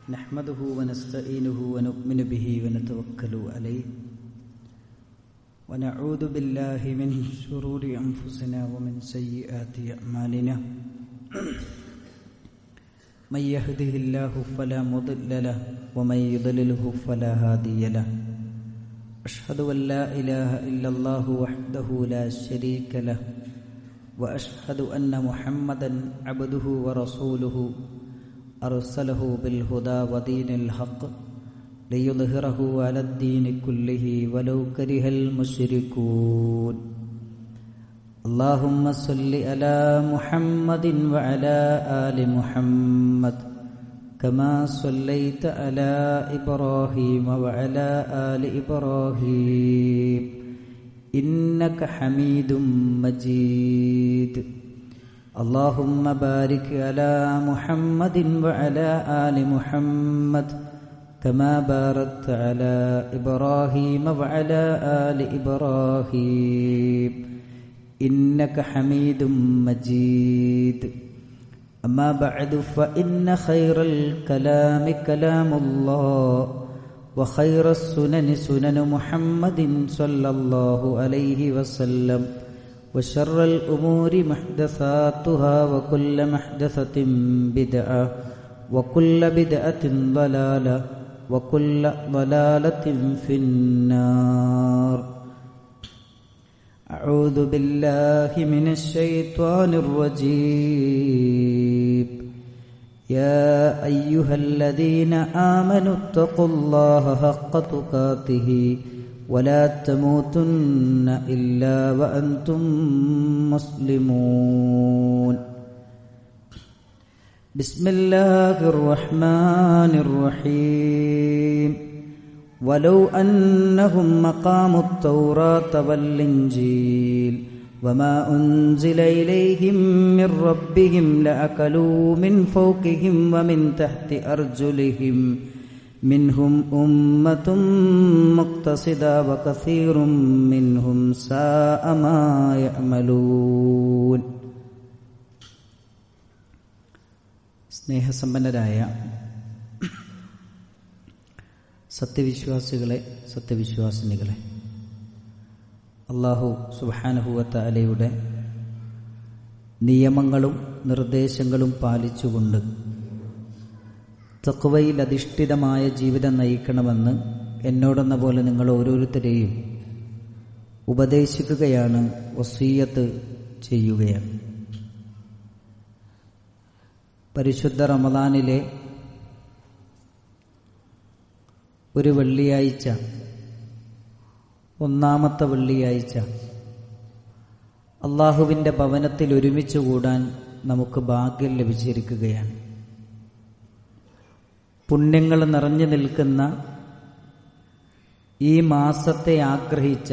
نحمده ونستعينه ونؤمن به ونتوكل عليه ونعوذ بالله من شرور أنفسنا ومن سيئات أعمالنا من يهده الله فلا مضل له ومن يضلله فلا هادي له أشهد أن لا إله إلا الله وحده لا شريك له وأشهد أن محمدا عبده ورسوله أرسله بالهدى ودين الحق ليظهره على الدين كله ولو كره المشركون اللهم صل على محمد وعلى آل محمد كما صليت على إبراهيم وعلى آل إبراهيم إنك حميد مجيد اللهم بارك على محمد وعلى آل محمد كما باركت على إبراهيم وعلى آل إبراهيم إنك حميد مجيد أما بعد فإن خير الكلام كلام الله وخير السنن سنن محمد صلى الله عليه وسلم وشر الأمور محدثاتها وكل محدثة بدعة وكل بدعة ضلالة وكل ضلالة في النار أعوذ بالله من الشيطان الرجيم يا أيها الذين آمنوا اتقوا الله حق تقاته ولا تموتن إلا وأنتم مسلمون بسم الله الرحمن الرحيم ولو أنهم مقاموا التوراة والإنجيل وما أنزل إليهم من ربهم لأكلوا من فوقهم ومن تحت أرجلهم منهم أمة مقتصدة وكثير منهم ساء ما يعملون സ്നേഹസമ്പന്നരായ സത്യവിശ്വാസികളെ സത്യവിശ്വാസിനികളെ അള്ളാഹു സുബാനഹുവത്ത അലയുടെ നിയമങ്ങളും നിർദ്ദേശങ്ങളും പാലിച്ചുകൊണ്ട് തക്വയിൽ അധിഷ്ഠിതമായ ജീവിതം നയിക്കണമെന്ന് എന്നോടെന്ന പോലെ നിങ്ങൾ ഓരോരുത്തരെയും ഉപദേശിക്കുകയാണ് വസീയത്ത് ചെയ്യുകയാണ് പരിശുദ്ധ റമദാനിലെ ഒരു വെള്ളിയാഴ്ച ഒന്നാമത്തെ വെള്ളിയാഴ്ച അള്ളാഹുവിൻ്റെ ഭവനത്തിൽ ഒരുമിച്ച് കൂടാൻ നമുക്ക് ഭാഗ്യം ലഭിച്ചിരിക്കുകയാണ് പുണ്യങ്ങൾ നിറഞ്ഞു നിൽക്കുന്ന ഈ മാസത്തെ ആഗ്രഹിച്ച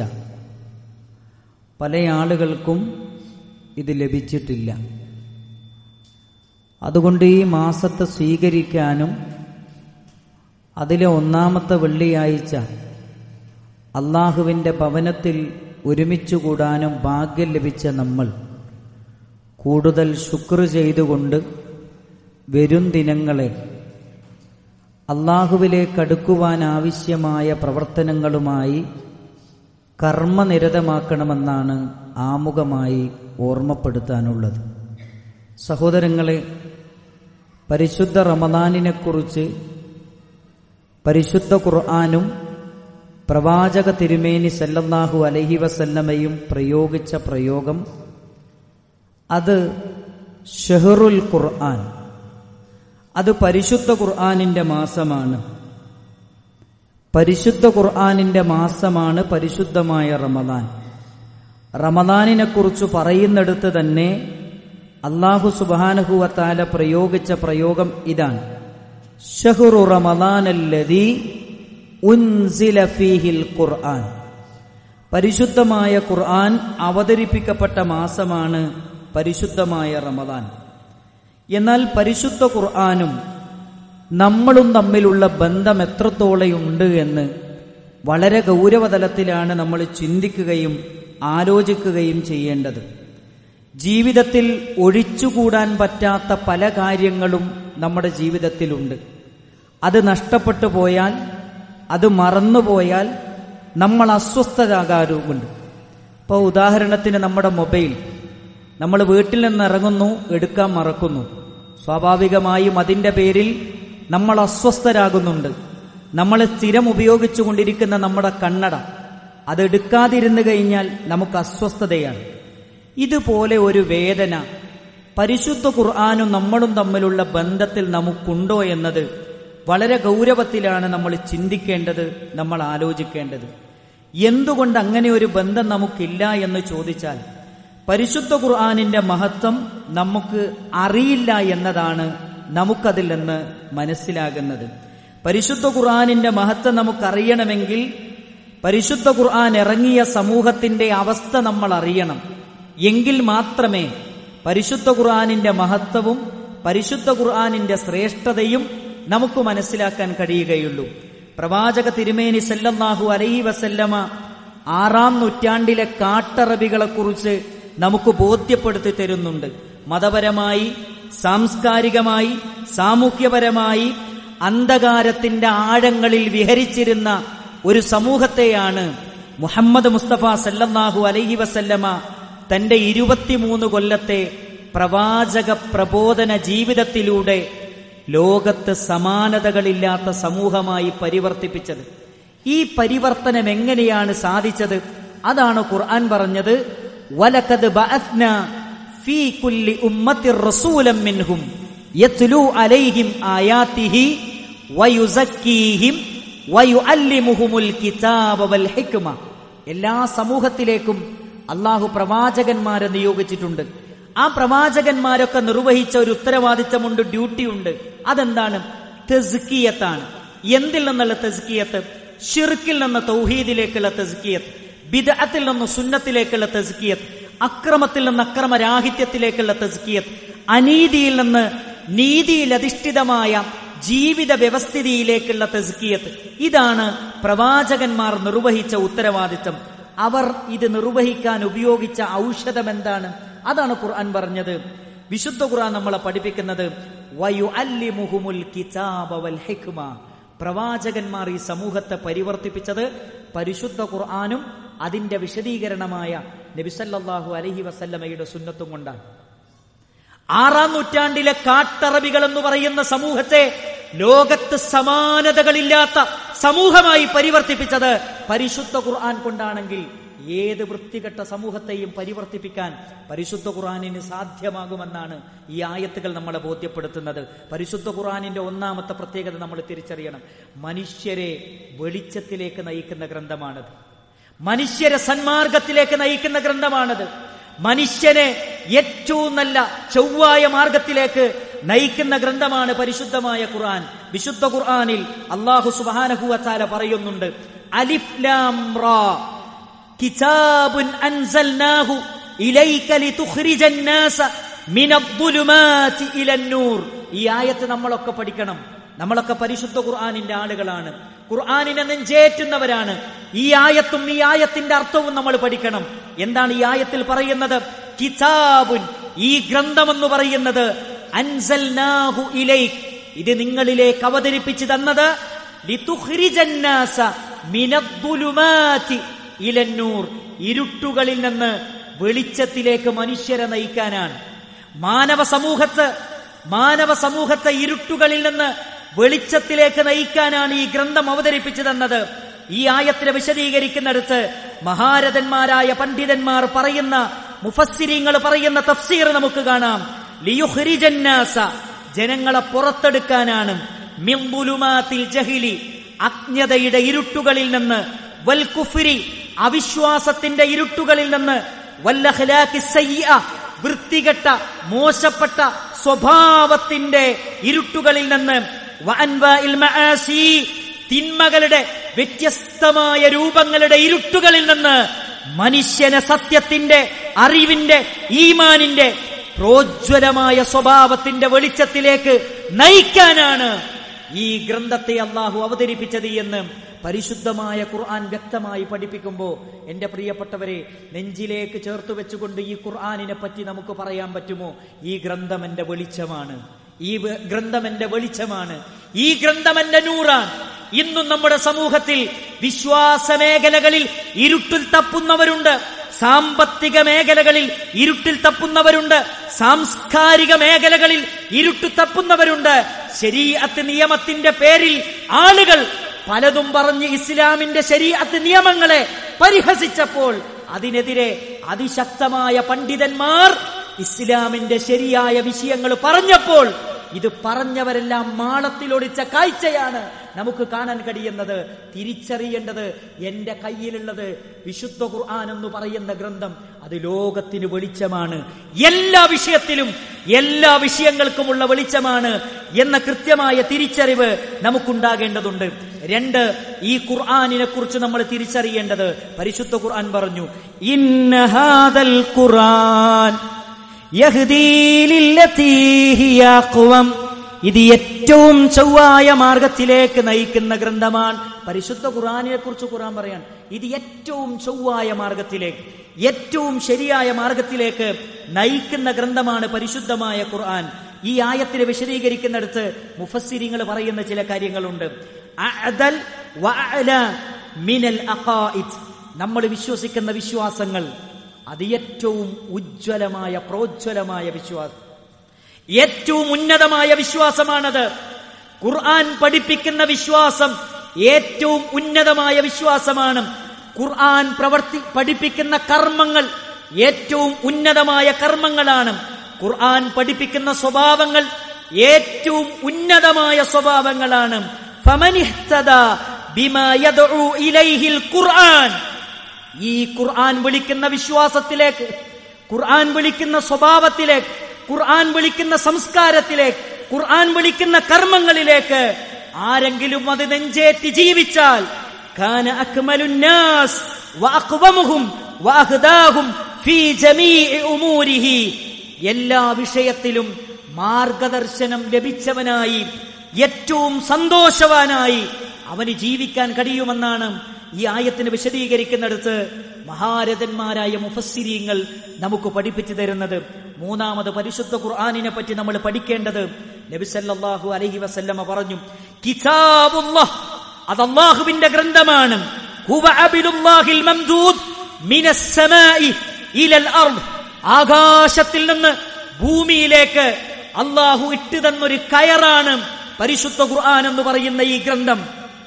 പല ആളുകൾക്കും ഇത് ലഭിച്ചിട്ടില്ല അതുകൊണ്ട് ഈ മാസത്തെ സ്വീകരിക്കാനും അതിലെ ഒന്നാമത്തെ വെള്ളിയാഴ്ച അള്ളാഹുവിൻ്റെ ഭവനത്തിൽ ഒരുമിച്ച് കൂടാനും ഭാഗ്യം ലഭിച്ച നമ്മൾ കൂടുതൽ ശുക്ർ ചെയ്തുകൊണ്ട് വരും ദിനങ്ങളെ അള്ളാഹുവിലേക്ക് അടുക്കുവാൻ ആവശ്യമായ പ്രവർത്തനങ്ങളുമായി കർമ്മനിരതമാക്കണമെന്നാണ് ആമുഖമായി ഓർമ്മപ്പെടുത്താനുള്ളത് സഹോദരങ്ങളെ പരിശുദ്ധ റമദാനിനെക്കുറിച്ച് പരിശുദ്ധ ഖുർആാനും പ്രവാചക തിരുമേനി സല്ലല്ലാഹു അലഹി വസല്ലമയും പ്രയോഗിച്ച പ്രയോഗം അത് ഷെഹറുൽ ഖുർആൻ അത് പരിശുദ്ധ ഖുർആാനിന്റെ മാസമാണ് പരിശുദ്ധ ഖുർആാനിന്റെ മാസമാണ് പരിശുദ്ധമായ റമദാൻ റമദാനിനെ കുറിച്ച് പറയുന്നിടത്ത് തന്നെ അള്ളാഹു സുബാനഹുവത്താല പ്രയോഗിച്ച പ്രയോഗം ഇതാണ് ഷഹുറു റമദാനല്ലതി ഉൻസില ഫീഹിൽ ഖുർആൻ പരിശുദ്ധമായ ഖുർആൻ അവതരിപ്പിക്കപ്പെട്ട മാസമാണ് പരിശുദ്ധമായ റമദാൻ എന്നാൽ പരിശുദ്ധ ഖുർആാനും നമ്മളും തമ്മിലുള്ള ബന്ധം എത്രത്തോളമുണ്ട് എന്ന് വളരെ ഗൗരവതലത്തിലാണ് നമ്മൾ ചിന്തിക്കുകയും ആലോചിക്കുകയും ചെയ്യേണ്ടത് ജീവിതത്തിൽ ഒഴിച്ചുകൂടാൻ പറ്റാത്ത പല കാര്യങ്ങളും നമ്മുടെ ജീവിതത്തിലുണ്ട് അത് നഷ്ടപ്പെട്ടു പോയാൽ അത് മറന്നുപോയാൽ നമ്മൾ അസ്വസ്ഥരാകാറുമുണ്ട് ഇപ്പോൾ ഉദാഹരണത്തിന് നമ്മുടെ മൊബൈൽ നമ്മൾ വീട്ടിൽ നിന്ന് ഇറങ്ങുന്നു എടുക്കാൻ മറക്കുന്നു സ്വാഭാവികമായും അതിൻ്റെ പേരിൽ നമ്മൾ അസ്വസ്ഥരാകുന്നുണ്ട് നമ്മൾ സ്ഥിരം ഉപയോഗിച്ചുകൊണ്ടിരിക്കുന്ന നമ്മുടെ കണ്ണട അത് എടുക്കാതിരുന്നു കഴിഞ്ഞാൽ നമുക്ക് അസ്വസ്ഥതയാണ് ഇതുപോലെ ഒരു വേദന പരിശുദ്ധ ഖുർആാനും നമ്മളും തമ്മിലുള്ള ബന്ധത്തിൽ നമുക്കുണ്ടോ എന്നത് വളരെ ഗൗരവത്തിലാണ് നമ്മൾ ചിന്തിക്കേണ്ടത് നമ്മൾ ആലോചിക്കേണ്ടത് എന്തുകൊണ്ട് അങ്ങനെ ഒരു ബന്ധം നമുക്കില്ല എന്ന് ചോദിച്ചാൽ പരിശുദ്ധ ഖുർആാനിന്റെ മഹത്വം നമുക്ക് അറിയില്ല എന്നതാണ് നമുക്കതിൽ നിന്ന് മനസ്സിലാകുന്നത് പരിശുദ്ധ ഖുർആാനിന്റെ മഹത്വം നമുക്കറിയണമെങ്കിൽ പരിശുദ്ധ ഖുർആൻ ഇറങ്ങിയ സമൂഹത്തിന്റെ അവസ്ഥ നമ്മൾ അറിയണം എങ്കിൽ മാത്രമേ പരിശുദ്ധ ഖുർആാനിന്റെ മഹത്വവും പരിശുദ്ധ ഖുർആാനിന്റെ ശ്രേഷ്ഠതയും നമുക്ക് മനസ്സിലാക്കാൻ കഴിയുകയുള്ളൂ പ്രവാചക തിരുമേനി സല്ലല്ലാഹു അലൈഹി വസല്ലമ ആറാം നൂറ്റാണ്ടിലെ കാട്ടറബികളെക്കുറിച്ച് നമുക്ക് ബോധ്യപ്പെടുത്തി തരുന്നുണ്ട് മതപരമായി സാംസ്കാരികമായി സാമൂഹ്യപരമായി അന്ധകാരത്തിന്റെ ആഴങ്ങളിൽ വിഹരിച്ചിരുന്ന ഒരു സമൂഹത്തെയാണ് മുഹമ്മദ് മുസ്തഫ സല്ലല്ലാഹു അലൈഹി വസല്ലമ തന്റെ ഇരുപത്തിമൂന്ന് കൊല്ലത്തെ പ്രവാചക പ്രബോധന ജീവിതത്തിലൂടെ ലോകത്ത് സമാനതകളില്ലാത്ത സമൂഹമായി പരിവർത്തിപ്പിച്ചത് ഈ പരിവർത്തനം എങ്ങനെയാണ് സാധിച്ചത് അതാണ് ഖുർആൻ പറഞ്ഞത് വലക്കത് ബഅത്ന ഫീ കുല്ലി ഉമ്മത്തിർ റസൂലം മിൻഹും യത്ലു അലൈഹിം ആയാതിഹി വയുസക്കീഹിം വയുഅല്ലിമുഹുമുൽ കിതാബ വൽ ഹിക്മ എല്ലാ സമൂഹത്തിലേക്കും അള്ളാഹു പ്രവാചകന്മാരെ നിയോഗിച്ചിട്ടുണ്ട് ആ പ്രവാചകന്മാരൊക്കെ നിർവഹിച്ച ഒരു ഉത്തരവാദിത്തമുണ്ട് ഡ്യൂട്ടിയുണ്ട് അതെന്താണ് തെസ്കിയത്താണ് എന്തിൽ നിന്നുള്ള തെസ്കിയത്ത് ഷിർക്കിൽ നിന്ന് തൗഹീദിലേക്കുള്ള തെസ്കിയത്ത് ബിദഅത്തിൽ നിന്ന് സുന്നത്തിലേക്കുള്ള തെസ്കിയത്ത് അക്രമത്തിൽ നിന്ന് അക്രമരാഹിത്യത്തിലേക്കുള്ള തെസ്കിയത്ത് അനീതിയിൽ നിന്ന് നീതിയിൽ അധിഷ്ഠിതമായ ജീവിത വ്യവസ്ഥിതിയിലേക്കുള്ള തെസ്കിയത്ത് ഇതാണ് പ്രവാചകന്മാർ നിർവഹിച്ച ഉത്തരവാദിത്തം അവർ ഇത് നിർവഹിക്കാൻ ഉപയോഗിച്ച ഔഷധം എന്താണ് അതാണ് ഖുർആൻ പറഞ്ഞത് വിശുദ്ധ ഖുർആൻ നമ്മളെ പഠിപ്പിക്കുന്നത് വയു അല്ലിമുഹുമുൽ കിതാബ വൽ ഹിക്മ പ്രവാചകന്മാർ ഈ സമൂഹത്തെ പരിവർത്തിപ്പിച്ചത് പരിശുദ്ധ ഖുർആാനും അതിന്റെ വിശദീകരണമായ നബിസല്ലാഹു അലഹി വസല്ലമയുടെ സുന്നത്തും കൊണ്ടാണ് ആറാം നൂറ്റാണ്ടിലെ കാട്ടറബികൾ എന്ന് പറയുന്ന സമൂഹത്തെ ലോകത്ത് സമാനതകളില്ലാത്ത സമൂഹമായി പരിവർത്തിപ്പിച്ചത് പരിശുദ്ധ ഖുർആൻ കൊണ്ടാണെങ്കിൽ ഏത് വൃത്തികെട്ട സമൂഹത്തെയും പരിവർത്തിപ്പിക്കാൻ പരിശുദ്ധ ഖുർആാനിന് സാധ്യമാകുമെന്നാണ് ഈ ആയത്തുകൾ നമ്മളെ ബോധ്യപ്പെടുത്തുന്നത് പരിശുദ്ധ ഖുർആാനിന്റെ ഒന്നാമത്തെ പ്രത്യേകത നമ്മൾ തിരിച്ചറിയണം മനുഷ്യരെ വെളിച്ചത്തിലേക്ക് നയിക്കുന്ന ഗ്രന്ഥമാണത് മനുഷ്യരെ സന്മാർഗത്തിലേക്ക് നയിക്കുന്ന ഗ്രന്ഥമാണത് മനുഷ്യനെ ഏറ്റവും നല്ല ചൊവ്വായ മാർഗത്തിലേക്ക് നയിക്കുന്ന ഗ്രന്ഥമാണ് പരിശുദ്ധമായ ഖുർആൻ വിശുദ്ധ ഖുർആനിൽ അള്ളാഹു സുബാനഹുവച്ചാല പറയുന്നുണ്ട് അലിഫ്ലാം റാ കിതാബുൻ അൻസൽനാഹു ഇലൈക ലിതുഖ്രിജൻ നാസ മിനദ്ദുലുമാതി ഇലന്നൂർ ഈ ആയത്ത് നമ്മളൊക്കെ പഠിക്കണം നമ്മളൊക്കെ പരിശുദ്ധ ഖുർആാനിന്റെ ആളുകളാണ് ഖുർആാനിനെ നെഞ്ചേറ്റുന്നവരാണ് ഈ ആയത്തും ഈ ആയത്തിന്റെ അർത്ഥവും നമ്മൾ പഠിക്കണം എന്താണ് ഈ ആയത്തിൽ പറയുന്നത് കിതാബുൻ ഈ ഗ്രന്ഥമെന്ന് പറയുന്നത് അൻസൽനാഹു ഇലൈക് ഇത് നിങ്ങളിലേക്ക് അവതരിപ്പിച്ചു തന്നത് ലിതുഖ്രിജന്നാസ മിനദ്ദുലുമാതി ഇലന്നൂർ ഇരുട്ടുകളിൽ നിന്ന് വെളിച്ചത്തിലേക്ക് മനുഷ്യരെ നയിക്കാനാണ് മാനവ സമൂഹത്ത് മാനവ സമൂഹത്തെ ഇരുട്ടുകളിൽ നിന്ന് വെളിച്ചത്തിലേക്ക് നയിക്കാനാണ് ഈ ഗ്രന്ഥം അവതരിപ്പിച്ചു തന്നത് ഈ ആയത്തിനെ വിശദീകരിക്കുന്നിടത്ത് മഹാരഥന്മാരായ പണ്ഡിതന്മാർ പറയുന്ന മുഫസ്സിരിങ്ങൾ പറയുന്ന തഫ്സീർ നമുക്ക് കാണാം ലിയുഹ്രിജന്നാസ ജനങ്ങളെ പുറത്തെടുക്കാനാണ് മിംബുലുമാത്തിൽ ജഹിലി അജ്ഞതയുടെ ഇരുട്ടുകളിൽ നിന്ന് വൽ കുഫിരി അവിശ്വാസത്തിന്റെ ഇരുട്ടുകളിൽ നിന്ന് വല്ലഹലാക്കി സയ്യ വൃത്തികെട്ട മോശപ്പെട്ട സ്വഭാവത്തിന്റെ ഇരുട്ടുകളിൽ നിന്ന് വഅൻവാഇൽ മആസി തിന്മകളുടെ വ്യത്യസ്തമായ രൂപങ്ങളുടെ ഇരുട്ടുകളിൽ നിന്ന് മനുഷ്യനെ സത്യത്തിന്റെ അറിവിന്റെ ഈമാനിന്റെ പ്രോജ്വലമായ സ്വഭാവത്തിന്റെ വെളിച്ചത്തിലേക്ക് നയിക്കാനാണ് ഈ ഗ്രന്ഥത്തെ അള്ളാഹു അവതരിപ്പിച്ചത് എന്ന് പരിശുദ്ധമായ ഖുർആൻ വ്യക്തമായി പഠിപ്പിക്കുമ്പോൾ എന്റെ പ്രിയപ്പെട്ടവരെ നെഞ്ചിലേക്ക് ചേർത്ത് വെച്ചുകൊണ്ട് ഈ ഖുർആാനിനെ പറ്റി നമുക്ക് പറയാൻ പറ്റുമോ ഈ ഗ്രന്ഥം എന്റെ വെളിച്ചമാണ് ഈ വെ- ഗ്രന്ഥം എന്റെ വെളിച്ചമാണ് ഈ ഗ്രന്ഥം എന്റെ നൂറാണ് ഇന്നും നമ്മുടെ സമൂഹത്തിൽ വിശ്വാസ മേഖലകളിൽ ഇരുട്ടിൽ തപ്പുന്നവരുണ്ട് സാമ്പത്തിക മേഖലകളിൽ ഇരുട്ടിൽ തപ്പുന്നവരുണ്ട് സാംസ്കാരിക മേഖലകളിൽ ഇരുട്ടു തപ്പുന്നവരുണ്ട് ശരീഅത്ത് നിയമത്തിന്റെ പേരിൽ ആളുകൾ പലതും പറഞ്ഞ് ഇസ്ലാമിന്റെ ശരീഅത്ത് നിയമങ്ങളെ പരിഹസിച്ചപ്പോൾ അതിനെതിരെ അതിശക്തമായ പണ്ഡിതന്മാർ ഇസ്ലാമിന്റെ ശരിയായ വിഷയങ്ങൾ പറഞ്ഞപ്പോൾ ഇത് പറഞ്ഞവരെല്ലാം മാളത്തിലൊടിച്ച കാഴ്ചയാണ് നമുക്ക് കാണാൻ കഴിയുന്നത് തിരിച്ചറിയേണ്ടത് എന്റെ കയ്യിലുള്ളത് വിശുദ്ധ ഖുർആൻ എന്ന് പറയുന്ന ഗ്രന്ഥം അത് ലോകത്തിന് വെളിച്ചമാണ് എല്ലാ വിഷയത്തിലും എല്ലാ വിഷയങ്ങൾക്കുമുള്ള വെളിച്ചമാണ് എന്ന കൃത്യമായ തിരിച്ചറിവ് നമുക്കുണ്ടാകേണ്ടതുണ്ട് രണ്ട് ഈ ഖുർആാനിനെ കുറിച്ച് നമ്മൾ തിരിച്ചറിയേണ്ടത് പരിശുദ്ധ ഖുർആൻ പറഞ്ഞു ഇന്നഹാദൽ ഖുർആൻ ഇത് ഏറ്റവും ചൊവ്വായ മാർഗത്തിലേക്ക് നയിക്കുന്ന ഗ്രന്ഥമാണ് പരിശുദ്ധ ഖുറാനിനെ കുറിച്ച് ഖുറാൻ പറയാൻ ഇത് ഏറ്റവും ചൊവ്വായ മാർഗത്തിലേക്ക് ഏറ്റവും ശരിയായ മാർഗത്തിലേക്ക് നയിക്കുന്ന ഗ്രന്ഥമാണ് പരിശുദ്ധമായ ഖുർആൻ ഈ ആയത്തിനെ വിശദീകരിക്കുന്നിടത്ത് മുഫസ്സിരിങ്ങൾ പറയുന്ന ചില കാര്യങ്ങളുണ്ട് അഅദൽ വഅല മിനൽ അഖായിദ് നമ്മൾ വിശ്വസിക്കുന്ന വിശ്വാസങ്ങൾ അത് ഏറ്റവും ഉജ്ജ്വലമായ പ്രോജ്വലമായ വിശ്വാസം ഏറ്റവും ഉന്നതമായ വിശ്വാസമാണത് ഖുർആൻ പഠിപ്പിക്കുന്ന വിശ്വാസം ഏറ്റവും ഉന്നതമായ വിശ്വാസമാണ് ഖുർആൻ പ്രവർത്തി പഠിപ്പിക്കുന്ന കർമ്മങ്ങൾ ഏറ്റവും ഉന്നതമായ കർമ്മങ്ങളാണ് ഖുർആൻ പഠിപ്പിക്കുന്ന സ്വഭാവങ്ങൾ ഏറ്റവും ഉന്നതമായ സ്വഭാവങ്ങളാണ് ഫമനിഹ്തദാ ബിമാ യദ്ഉ ഇലൈഹിൽ ഖുർആൻ ഈ ഖുർആൻ വിളിക്കുന്ന വിശ്വാസത്തിലേക്ക് ഖുർആൻ വിളിക്കുന്ന സ്വഭാവത്തിലേക്ക് ഖുർആൻ വിളിക്കുന്ന സംസ്കാരത്തിലേക്ക് ഖുർആൻ വിളിക്കുന്ന കർമ്മങ്ങളിലേക്ക് ആരെങ്കിലും അത് നെഞ്ചേറ്റി ജീവിച്ചാൽ കാന അക്മലുന്നാസ് വഅഖ്വമുഹും വഅഹ്ദാഹും ഫീ ജമീഇ ഉമൂരിഹി എല്ലാ വിഷയത്തിലും മാർഗദർശനം ലഭിച്ചവനായി ഏറ്റവും സന്തോഷവാനായി അവന് ജീവിക്കാൻ കഴിയുമെന്നാണ് ഈ ആയത്തിന് വിശദീകരിക്കുന്നിടത്ത് മഹാരഥന്മാരായ മുഫസ്സിരീങ്ങൾ നമുക്ക് പഠിപ്പിച്ചു തരുന്നത് മൂന്നാമത് പരിശുദ്ധ ഖുർആാനിനെ പറ്റി നമ്മൾ പഠിക്കേണ്ടത് നബിസല്ലാഹു അലഹി വസല്ലമ പറഞ്ഞു കിതാബുല്ലാഹ് അത് അള്ളാഹുവിന്റെ ഗ്രന്ഥമാണ് ഹുവ അബിലുല്ലാഹിൽ മംദൂദ് മിനസ് സമാഇ ഇലൽ അർദ് ആകാശത്തിൽ നിന്ന് ഭൂമിയിലേക്ക് അള്ളാഹു ഇട്ടു തന്നൊരു കയറാണ് പരിശുദ്ധ ഖുർആൻ എന്ന് പറയുന്ന ഈ ഗ്രന്ഥം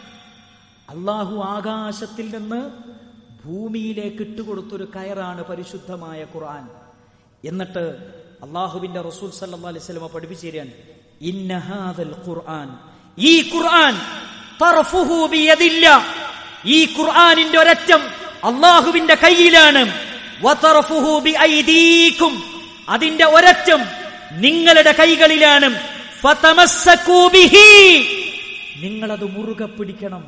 അള്ളാഹു ആകാശത്തിൽ നിന്ന് ഭൂമിയിലേക്ക് ഇട്ടുകൊടുത്തൊരു കയറാണ് പരിശുദ്ധമായ ഖുർആൻ എന്നിട്ട് അള്ളാഹുവിന്റെ റസൂൽ സല്ലാ അലൈഹി സ്വലമ പഠിപ്പിച്ചു തരാൻ ഇന്നഹാദൽ ഖുർആൻ ഈ ഖുർആൻ തർഫുഹു ബിയദില്ല ഈ ഖുർആനിന്റെ ഒരറ്റം അള്ളാഹുവിന്റെ കയ്യിലാണ് വതർഫുഹു ബിഐദീകും അതിന്റെ ഒരറ്റം നിങ്ങളുടെ കൈകളിലാണ് ഫതമസ്സകൂ ബിഹി നിങ്ങളത് മുറുകെ പിടിക്കണം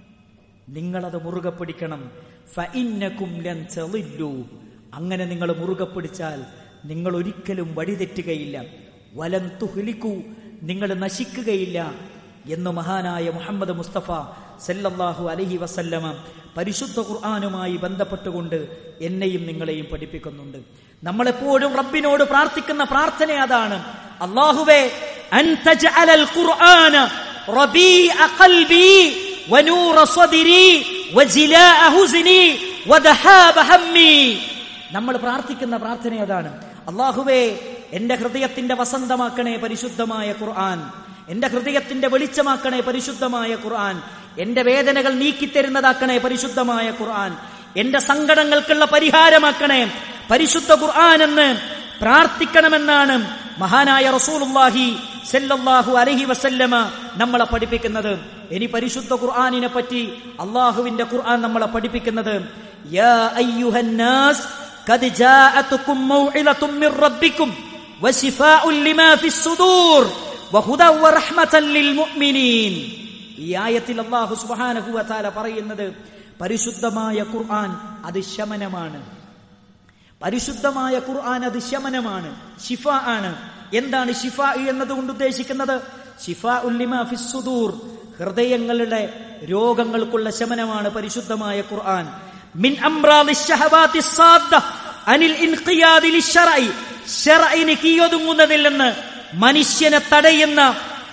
നിങ്ങളത് മുറുകെ പിടിക്കണം ഫഇന്നകും ലൻ തളില്ലു അങ്ങനെ നിങ്ങൾ മുറുകെ പിടിച്ചാൽ നിങ്ങൾ ഒരിക്കലും വഴിതെറ്റുകയില്ല വലം തുഹ്ലിക്കൂ നിങ്ങൾ നശിക്കുകയില്ല എന്ന് മഹാനായ മുഹമ്മദ് മുസ്തഫ സല്ലല്ലാഹു അലഹി വസല്ലമ പരിശുദ്ധ ഖുർആാനുമായി ബന്ധപ്പെട്ടുകൊണ്ട് എന്നെയും നിങ്ങളെയും പഠിപ്പിക്കുന്നുണ്ട് നമ്മളെപ്പോഴും റബ്ബിനോട് പ്രാർത്ഥിക്കുന്ന പ്രാർത്ഥന അതാണ് അള്ളാഹുവേ ഖുർആന റബീഅ ഖൽബി വനൂറ സ്വദിരി വജിലാഅ ഹുസ്നി വദഹാബ ഹമ്മി നമ്മൾ പ്രാർത്ഥിക്കുന്ന പ്രാർത്ഥന അതാണ് അള്ളാഹുവേ എന്റെ ഹൃദയത്തിന്റെ വസന്തമാക്കണേ പരിശുദ്ധമായ ഖുർആൻ എന്റെ ഹൃദയത്തിന്റെ വെളിച്ചമാക്കണേ പരിശുദ്ധമായ ഖുർആൻ എന്റെ വേദനകൾ നീക്കിത്തരുന്നതാക്കണേ പരിശുദ്ധമായ ഖുർആൻ എന്റെ സങ്കടങ്ങൾക്കുള്ള പരിഹാരമാക്കണേ പരിശുദ്ധ ഖുർആൻ എന്ന് പ്രാർത്ഥിക്കണമെന്നാണ് മഹാനായ റസൂലുള്ളാഹി സല്ലല്ലാഹു അലൈഹി വസല്ലമ നമ്മളെ പഠിപ്പിക്കുന്നത് ഇനി പരിശുദ്ധ ഖുർആനിനെ പറ്റി അള്ളാഹുവിന്റെ ഖുർആൻ നമ്മളെ പഠിപ്പിക്കുന്നത് യാ അയ്യുഹന്നാസ് ഖദ് ജാഅതുകും മൗഇലതും മിർ റബ്ബിക്കും വശിഫാഉൻ ലിമാ ഫിസ് സുദൂർ വഹുദൻ വറഹ്മതൻ ലിൽ മുഅ്മിനീൻ ഈ ആയത്തിൽ അല്ലാഹു സുബ്ഹാനഹു വ തആല പറയുന്നത് പരിശുദ്ധമായ ഖുർആൻ അത് ശമനമാണ് പരിശുദ്ധമായ ഖുർആൻ അത് ശമനമാണ് ഷിഫ ആണ് എന്താണ് ഷിഫ എന്നതുകൊണ്ട് ഉദ്ദേശിക്കുന്നത് ഷിഫ ഉല്ലിമ ഫിസ്സുദൂർ ഹൃദയങ്ങളുടെ രോഗങ്ങൾക്കുള്ള ശമനമാണ് പരിശുദ്ധമായ ഖുർആൻ മിൻ അംറാദി ശഹവാതി സാദ്ദ അനിൽ ഇൻഖിയാദി ലിശ്ശറഇ ശറഇന് കീയൊതുങ്ങുന്നതിൽ നിന്ന് മനുഷ്യനെ തടയുന്ന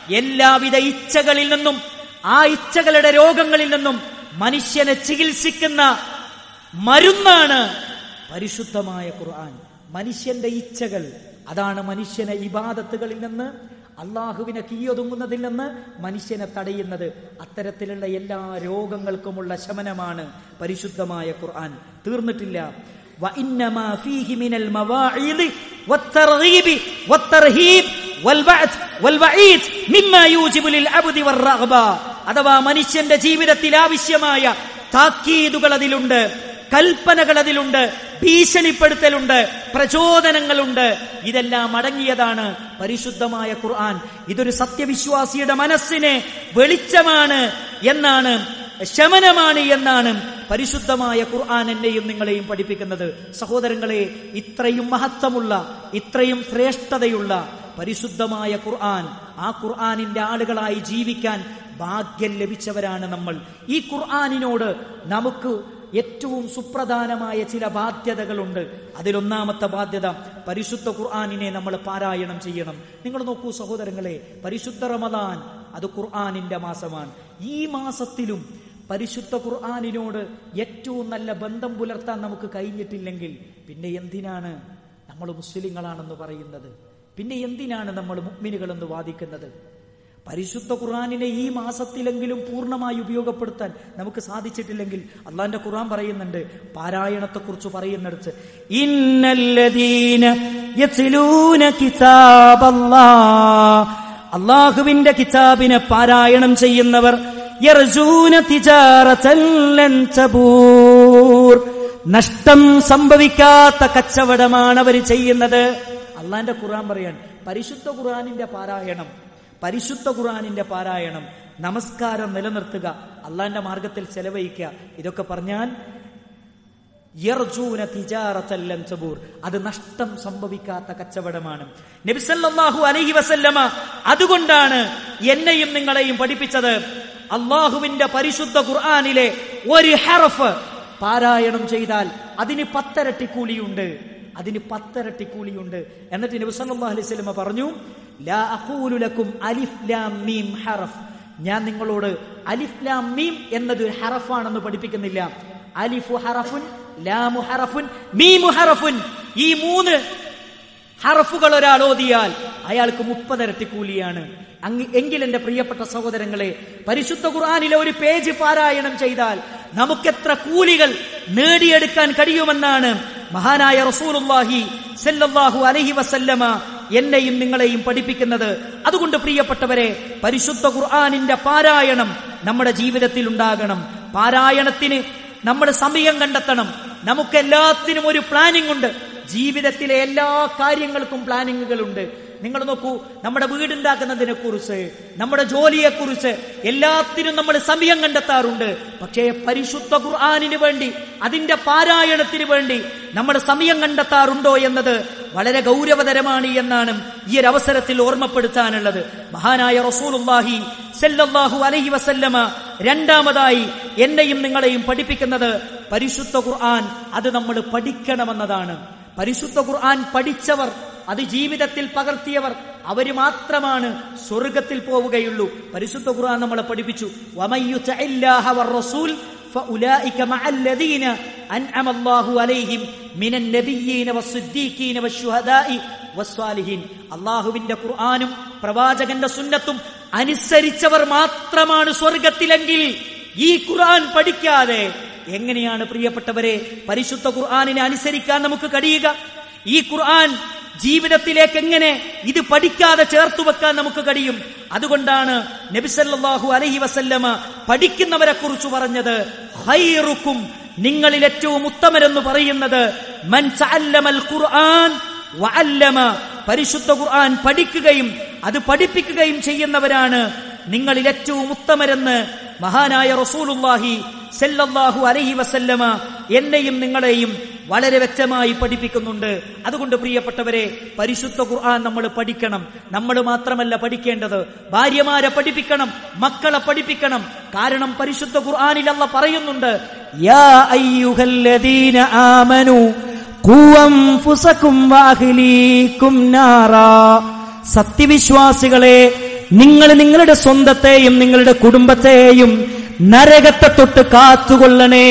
എല്ലാവിധ ഇച്ഛകളിൽ നിന്നും ആ ഇച്ഛകളുടെ രോഗങ്ങളിൽ നിന്നും മനുഷ്യനെ ചികിത്സിക്കുന്ന മരുന്നാണ് പരിശുദ്ധമായ ഖുർആൻ മനുഷ്യന്റെ ഇച്ഛകൾ അതാണ് മനുഷ്യനെ ഇബാദത്തുകളിൽ നിന്ന് അള്ളാഹുവിനെ കീയൊതുങ്ങുന്നതിൽ നിന്ന് മനുഷ്യനെ തടയുന്നത് അത്തരത്തിലുള്ള എല്ലാ രോഗങ്ങൾക്കുമുള്ള ശമനമാണ് പരിശുദ്ധമായ ഖുർആൻ തീർന്നിട്ടില്ല وإنما فيه من المواعظ والترغيب والترهيب والبعث والوعيد مما يوجب للعبد والرغبة അഥവാ മനുഷ്യന്റെ ജീവിതത്തിൽ ആവശ്യമായ താക്കീതുകൾ അതിലുണ്ട് കൽപ്പനകൾ അതിലുണ്ട് ഭീഷണിപ്പെടുത്തലുണ്ട് പ്രചോദനങ്ങളുണ്ട് ഇതെല്ലാം അടങ്ങിയതാണ് പരിശുദ്ധമായ ഖുർആൻ ഇതൊരു സത്യവിശ്വാസിയുടെ മനസ്സിന് വെളിച്ചമാണ് എന്നാണ് ശമനമാണ് എന്നാണ് പരിശുദ്ധമായ ഖുർആൻ എന്നെയും നിങ്ങളെയും പഠിപ്പിക്കുന്നത് സഹോദരങ്ങളെ ഇത്രയും മഹത്വമുള്ള ഇത്രയും ശ്രേഷ്ഠതയുള്ള പരിശുദ്ധമായ ഖുർആൻ ആ ഖുർആനിന്റെ ആളുകളായി ജീവിക്കാൻ ഭാഗ്യം ലഭിച്ചവരാണ് നമ്മൾ ഈ ഖുർആനിനോട് നമുക്ക് ഏറ്റവും സുപ്രധാനമായ ചില ബാധ്യതകളുണ്ട് അതിലൊന്നാമത്തെ ബാധ്യത പരിശുദ്ധ ഖുർആാനിനെ നമ്മൾ പാരായണം ചെയ്യണം നിങ്ങൾ നോക്കൂ സഹോദരങ്ങളെ പരിശുദ്ധ റമദാൻ അത് ഖുർആാനിന്റെ മാസമാണ് ഈ മാസത്തിലും പരിശുദ്ധ ഖുർആാനിനോട് ഏറ്റവും നല്ല ബന്ധം പുലർത്താൻ നമുക്ക് കഴിഞ്ഞിട്ടില്ലെങ്കിൽ പിന്നെ എന്തിനാണ് നമ്മൾ മുസ്ലിങ്ങളാണെന്ന് പറയുന്നത് പിന്നെ എന്തിനാണ് നമ്മൾ മുഗ്മിനുകളെന്ന് വാദിക്കുന്നത് പരിശുദ്ധ ഖുർആാനിനെ ഈ മാസത്തിലെങ്കിലും പൂർണ്ണമായി ഉപയോഗപ്പെടുത്താൻ നമുക്ക് സാധിച്ചിട്ടില്ലെങ്കിൽ അള്ളാന്റെ ഖുർആൻ പറയുന്നുണ്ട് പാരായണത്തെ കുറിച്ച് പറയുന്നിടത്ത് ഇന്നല്ലദീന യത്ലൂന കിതാബല്ലാ അള്ളാഹുവിന്റെ കിതാബിനെ പാരായണം ചെയ്യുന്നവർ യർജൂന തിജാറതൻ ലൻ തബൂർ നഷ്ടം സംഭവിക്കാത്ത കച്ചവടമാണ് അവർ ചെയ്യുന്നത് അള്ളാന്റെ ഖുർആൻ പറയാൻ പരിശുദ്ധ ഖുർആനിന്റെ പാരായണം പരിശുദ്ധ ഖുർആനിന്റെ പാരായണം നമസ്കാരം നിലനിർത്തുക അള്ളാന്റെ മാർഗത്തിൽ ചെലവഴിക്കുക ഇതൊക്കെ പറഞ്ഞാൽ യർജൂന തിജാറത്തല്ലം ചബൂർ അത് നഷ്ടം സംഭവിക്കാത്ത കച്ചവടമാണ് നബിസല്ലാഹു അലഹി വസല്ലമ അതുകൊണ്ടാണ് എന്നെയും നിങ്ങളെയും പഠിപ്പിച്ചത് അള്ളാഹുവിന്റെ പരിശുദ്ധ ഖുർആാനിലെ ഒരു ഹറഫ് പാരായണം ചെയ്താൽ അതിന് പത്തരട്ടി കൂലിയുണ്ട് അതിന് പത്തരട്ടി കൂലിയുണ്ട് എന്നിട്ട് നബി സല്ലല്ലാഹു അലൈഹി വസല്ലമ പറഞ്ഞു ലാ അഖൂലു ലക്കും അലിഫ് ലാം മീം ഹറഫ് ഞാൻ നിങ്ങളോട് അലിഫ് ലാം മീം എന്നത് ഒരു ഹറഫാണെന്ന് പഠിപ്പിക്കുന്നില്ല അലിഫു ഹറഫുൻ ലാമു ഹറഫുൻ മീമു ഹറഫുൻ ഈ മൂന്ന് ഹറഫുകൾ ഒരാൾ ഓതിയാൽ അയാൾക്ക് മുപ്പതരട്ടി കൂലിയാണ് അങ്ങ് എങ്കിൽ എന്റെ പ്രിയപ്പെട്ട സഹോദരങ്ങളെ പരിശുദ്ധ ഖുർആാനിലെ ഒരു പേജ് പാരായണം ചെയ്താൽ നമുക്കെത്ര കൂലികൾ നേടിയെടുക്കാൻ കഴിയുമെന്നാണ് മഹാനായ റസൂലുള്ളാഹി സല്ലല്ലാഹു അലൈഹി വസല്ലമ എന്നെയും നിങ്ങളെയും പഠിപ്പിക്കുന്നത് അതുകൊണ്ട് പ്രിയപ്പെട്ടവരെ പരിശുദ്ധ ഖുർആാനിന്റെ പാരായണം നമ്മുടെ ജീവിതത്തിൽ ഉണ്ടാകണം പാരായണത്തിന് നമ്മൾ സമയം കണ്ടെത്തണം നമുക്ക് എല്ലാത്തിനും ഒരു പ്ലാനിംഗ് ഉണ്ട് ജീവിതത്തിലെ എല്ലാ കാര്യങ്ങൾക്കും പ്ലാനിങ്ങുകളുണ്ട് നിങ്ങൾ നോക്കൂ നമ്മുടെ വീടുണ്ടാക്കുന്നതിനെ കുറിച്ച് നമ്മുടെ ജോലിയെ കുറിച്ച് എല്ലാത്തിനും നമ്മൾ സമയം കണ്ടെത്താറുണ്ട് പക്ഷേ പരിശുദ്ധ ഖുർആാനിന് വേണ്ടി അതിന്റെ പാരായണത്തിന് വേണ്ടി നമ്മൾ സമയം കണ്ടെത്താറുണ്ടോ എന്നത് വളരെ ഗൗരവതരമാണ് എന്നാണ് ഈ ഒരു അവസരത്തിൽ ഓർമ്മപ്പെടുത്താനുള്ളത് മഹാനായ റസൂലുള്ളാഹി സല്ലല്ലാഹു അലൈഹി വസല്ലമ രണ്ടാമതായി എന്നെയും നിങ്ങളെയും പഠിപ്പിക്കുന്നത് പരിശുദ്ധ ഖുർആൻ അത് നമ്മൾ പഠിക്കണമെന്നതാണ് പരിശുദ്ധ ഖുർആൻ പഠിച്ചവർ അത് ജീവിതത്തിൽ പകർത്തിയവർ അവര് മാത്രമാണ് സ്വർഗത്തിൽ പോവുകയുള്ളൂ പരിശുദ്ധ ഖുർആൻ നമ്മളെ പഠിപ്പിച്ചു വമയ്യുതഇല്ലാഹ വറസൂൽ فأولئك مع الذين أنعم الله عليهم من النبيين والصديقين والشهداء والصالحين അള്ളാഹുവിന്റെ ഖുർആാനും പ്രവാചകന്റെ സുന്നത്തും അനുസരിച്ചവർ മാത്രമാണ് സ്വർഗത്തിലെങ്കിൽ ഈ ഖുർആൻ പഠിക്കാതെ എങ്ങനെയാണ് പ്രിയപ്പെട്ടവരെ പരിശുദ്ധ ഖുർആാനിനെ അനുസരിക്കാൻ നമുക്ക് കഴിയുക ഈ ഖുർആൻ ജീവിതത്തിലേക്ക് എങ്ങനെ ഇത് പഠിക്കാതെ ചേർത്തു വെക്കാൻ നമുക്ക് കഴിയും അതുകൊണ്ടാണ് നബിസല്ലാഹു അലഹി വസല്ലമ പഠിക്കുന്നവരെ കുറിച്ച് പറഞ്ഞത് ഹൈറുക്കും നിങ്ങളിൽ ഏറ്റവും ഉത്തമരെന്ന് പറയുന്നത് മൻ തഅല്ലമൽ ഖുർആൻ വഅല്ലമ പരിശുദ്ധ ഖുർആൻ പഠിക്കുകയും അത് പഠിപ്പിക്കുകയും ചെയ്യുന്നവരാണ് നിങ്ങളിൽ ഏറ്റവും ഉത്തമരെന്ന് മഹാനായ റസൂലുള്ളാഹി സല്ലല്ലാഹു അലൈഹി വസല്ലമ എന്നെയും നിങ്ങളെയും വളരെ വ്യക്തമായി പഠിപ്പിക്കുന്നുണ്ട് അതുകൊണ്ട് പ്രിയപ്പെട്ടവരെ പരിശുദ്ധ ഖുർആൻ നമ്മൾ പഠിക്കണം നമ്മൾ മാത്രമല്ല പഠിക്കേണ്ടത് ഭാര്യമാരെ പഠിപ്പിക്കണം മക്കളെ പഠിപ്പിക്കണം കാരണം പരിശുദ്ധ ഖുർആനിൽ അല്ല പറയുന്നുണ്ട് യാ അയ്യുഹല്ലദീന ആമനു ഖൂ അൻഫുസകും വഅഹ്ലീകും നാറാ സത്യവിശ്വാസികളെ നിങ്ങൾ നിങ്ങളുടെ സ്വന്തത്തെയും നിങ്ങളുടെ കുടുംബത്തെയും നരകത്തെ തൊട്ട് കാത്തുകൊള്ളണേ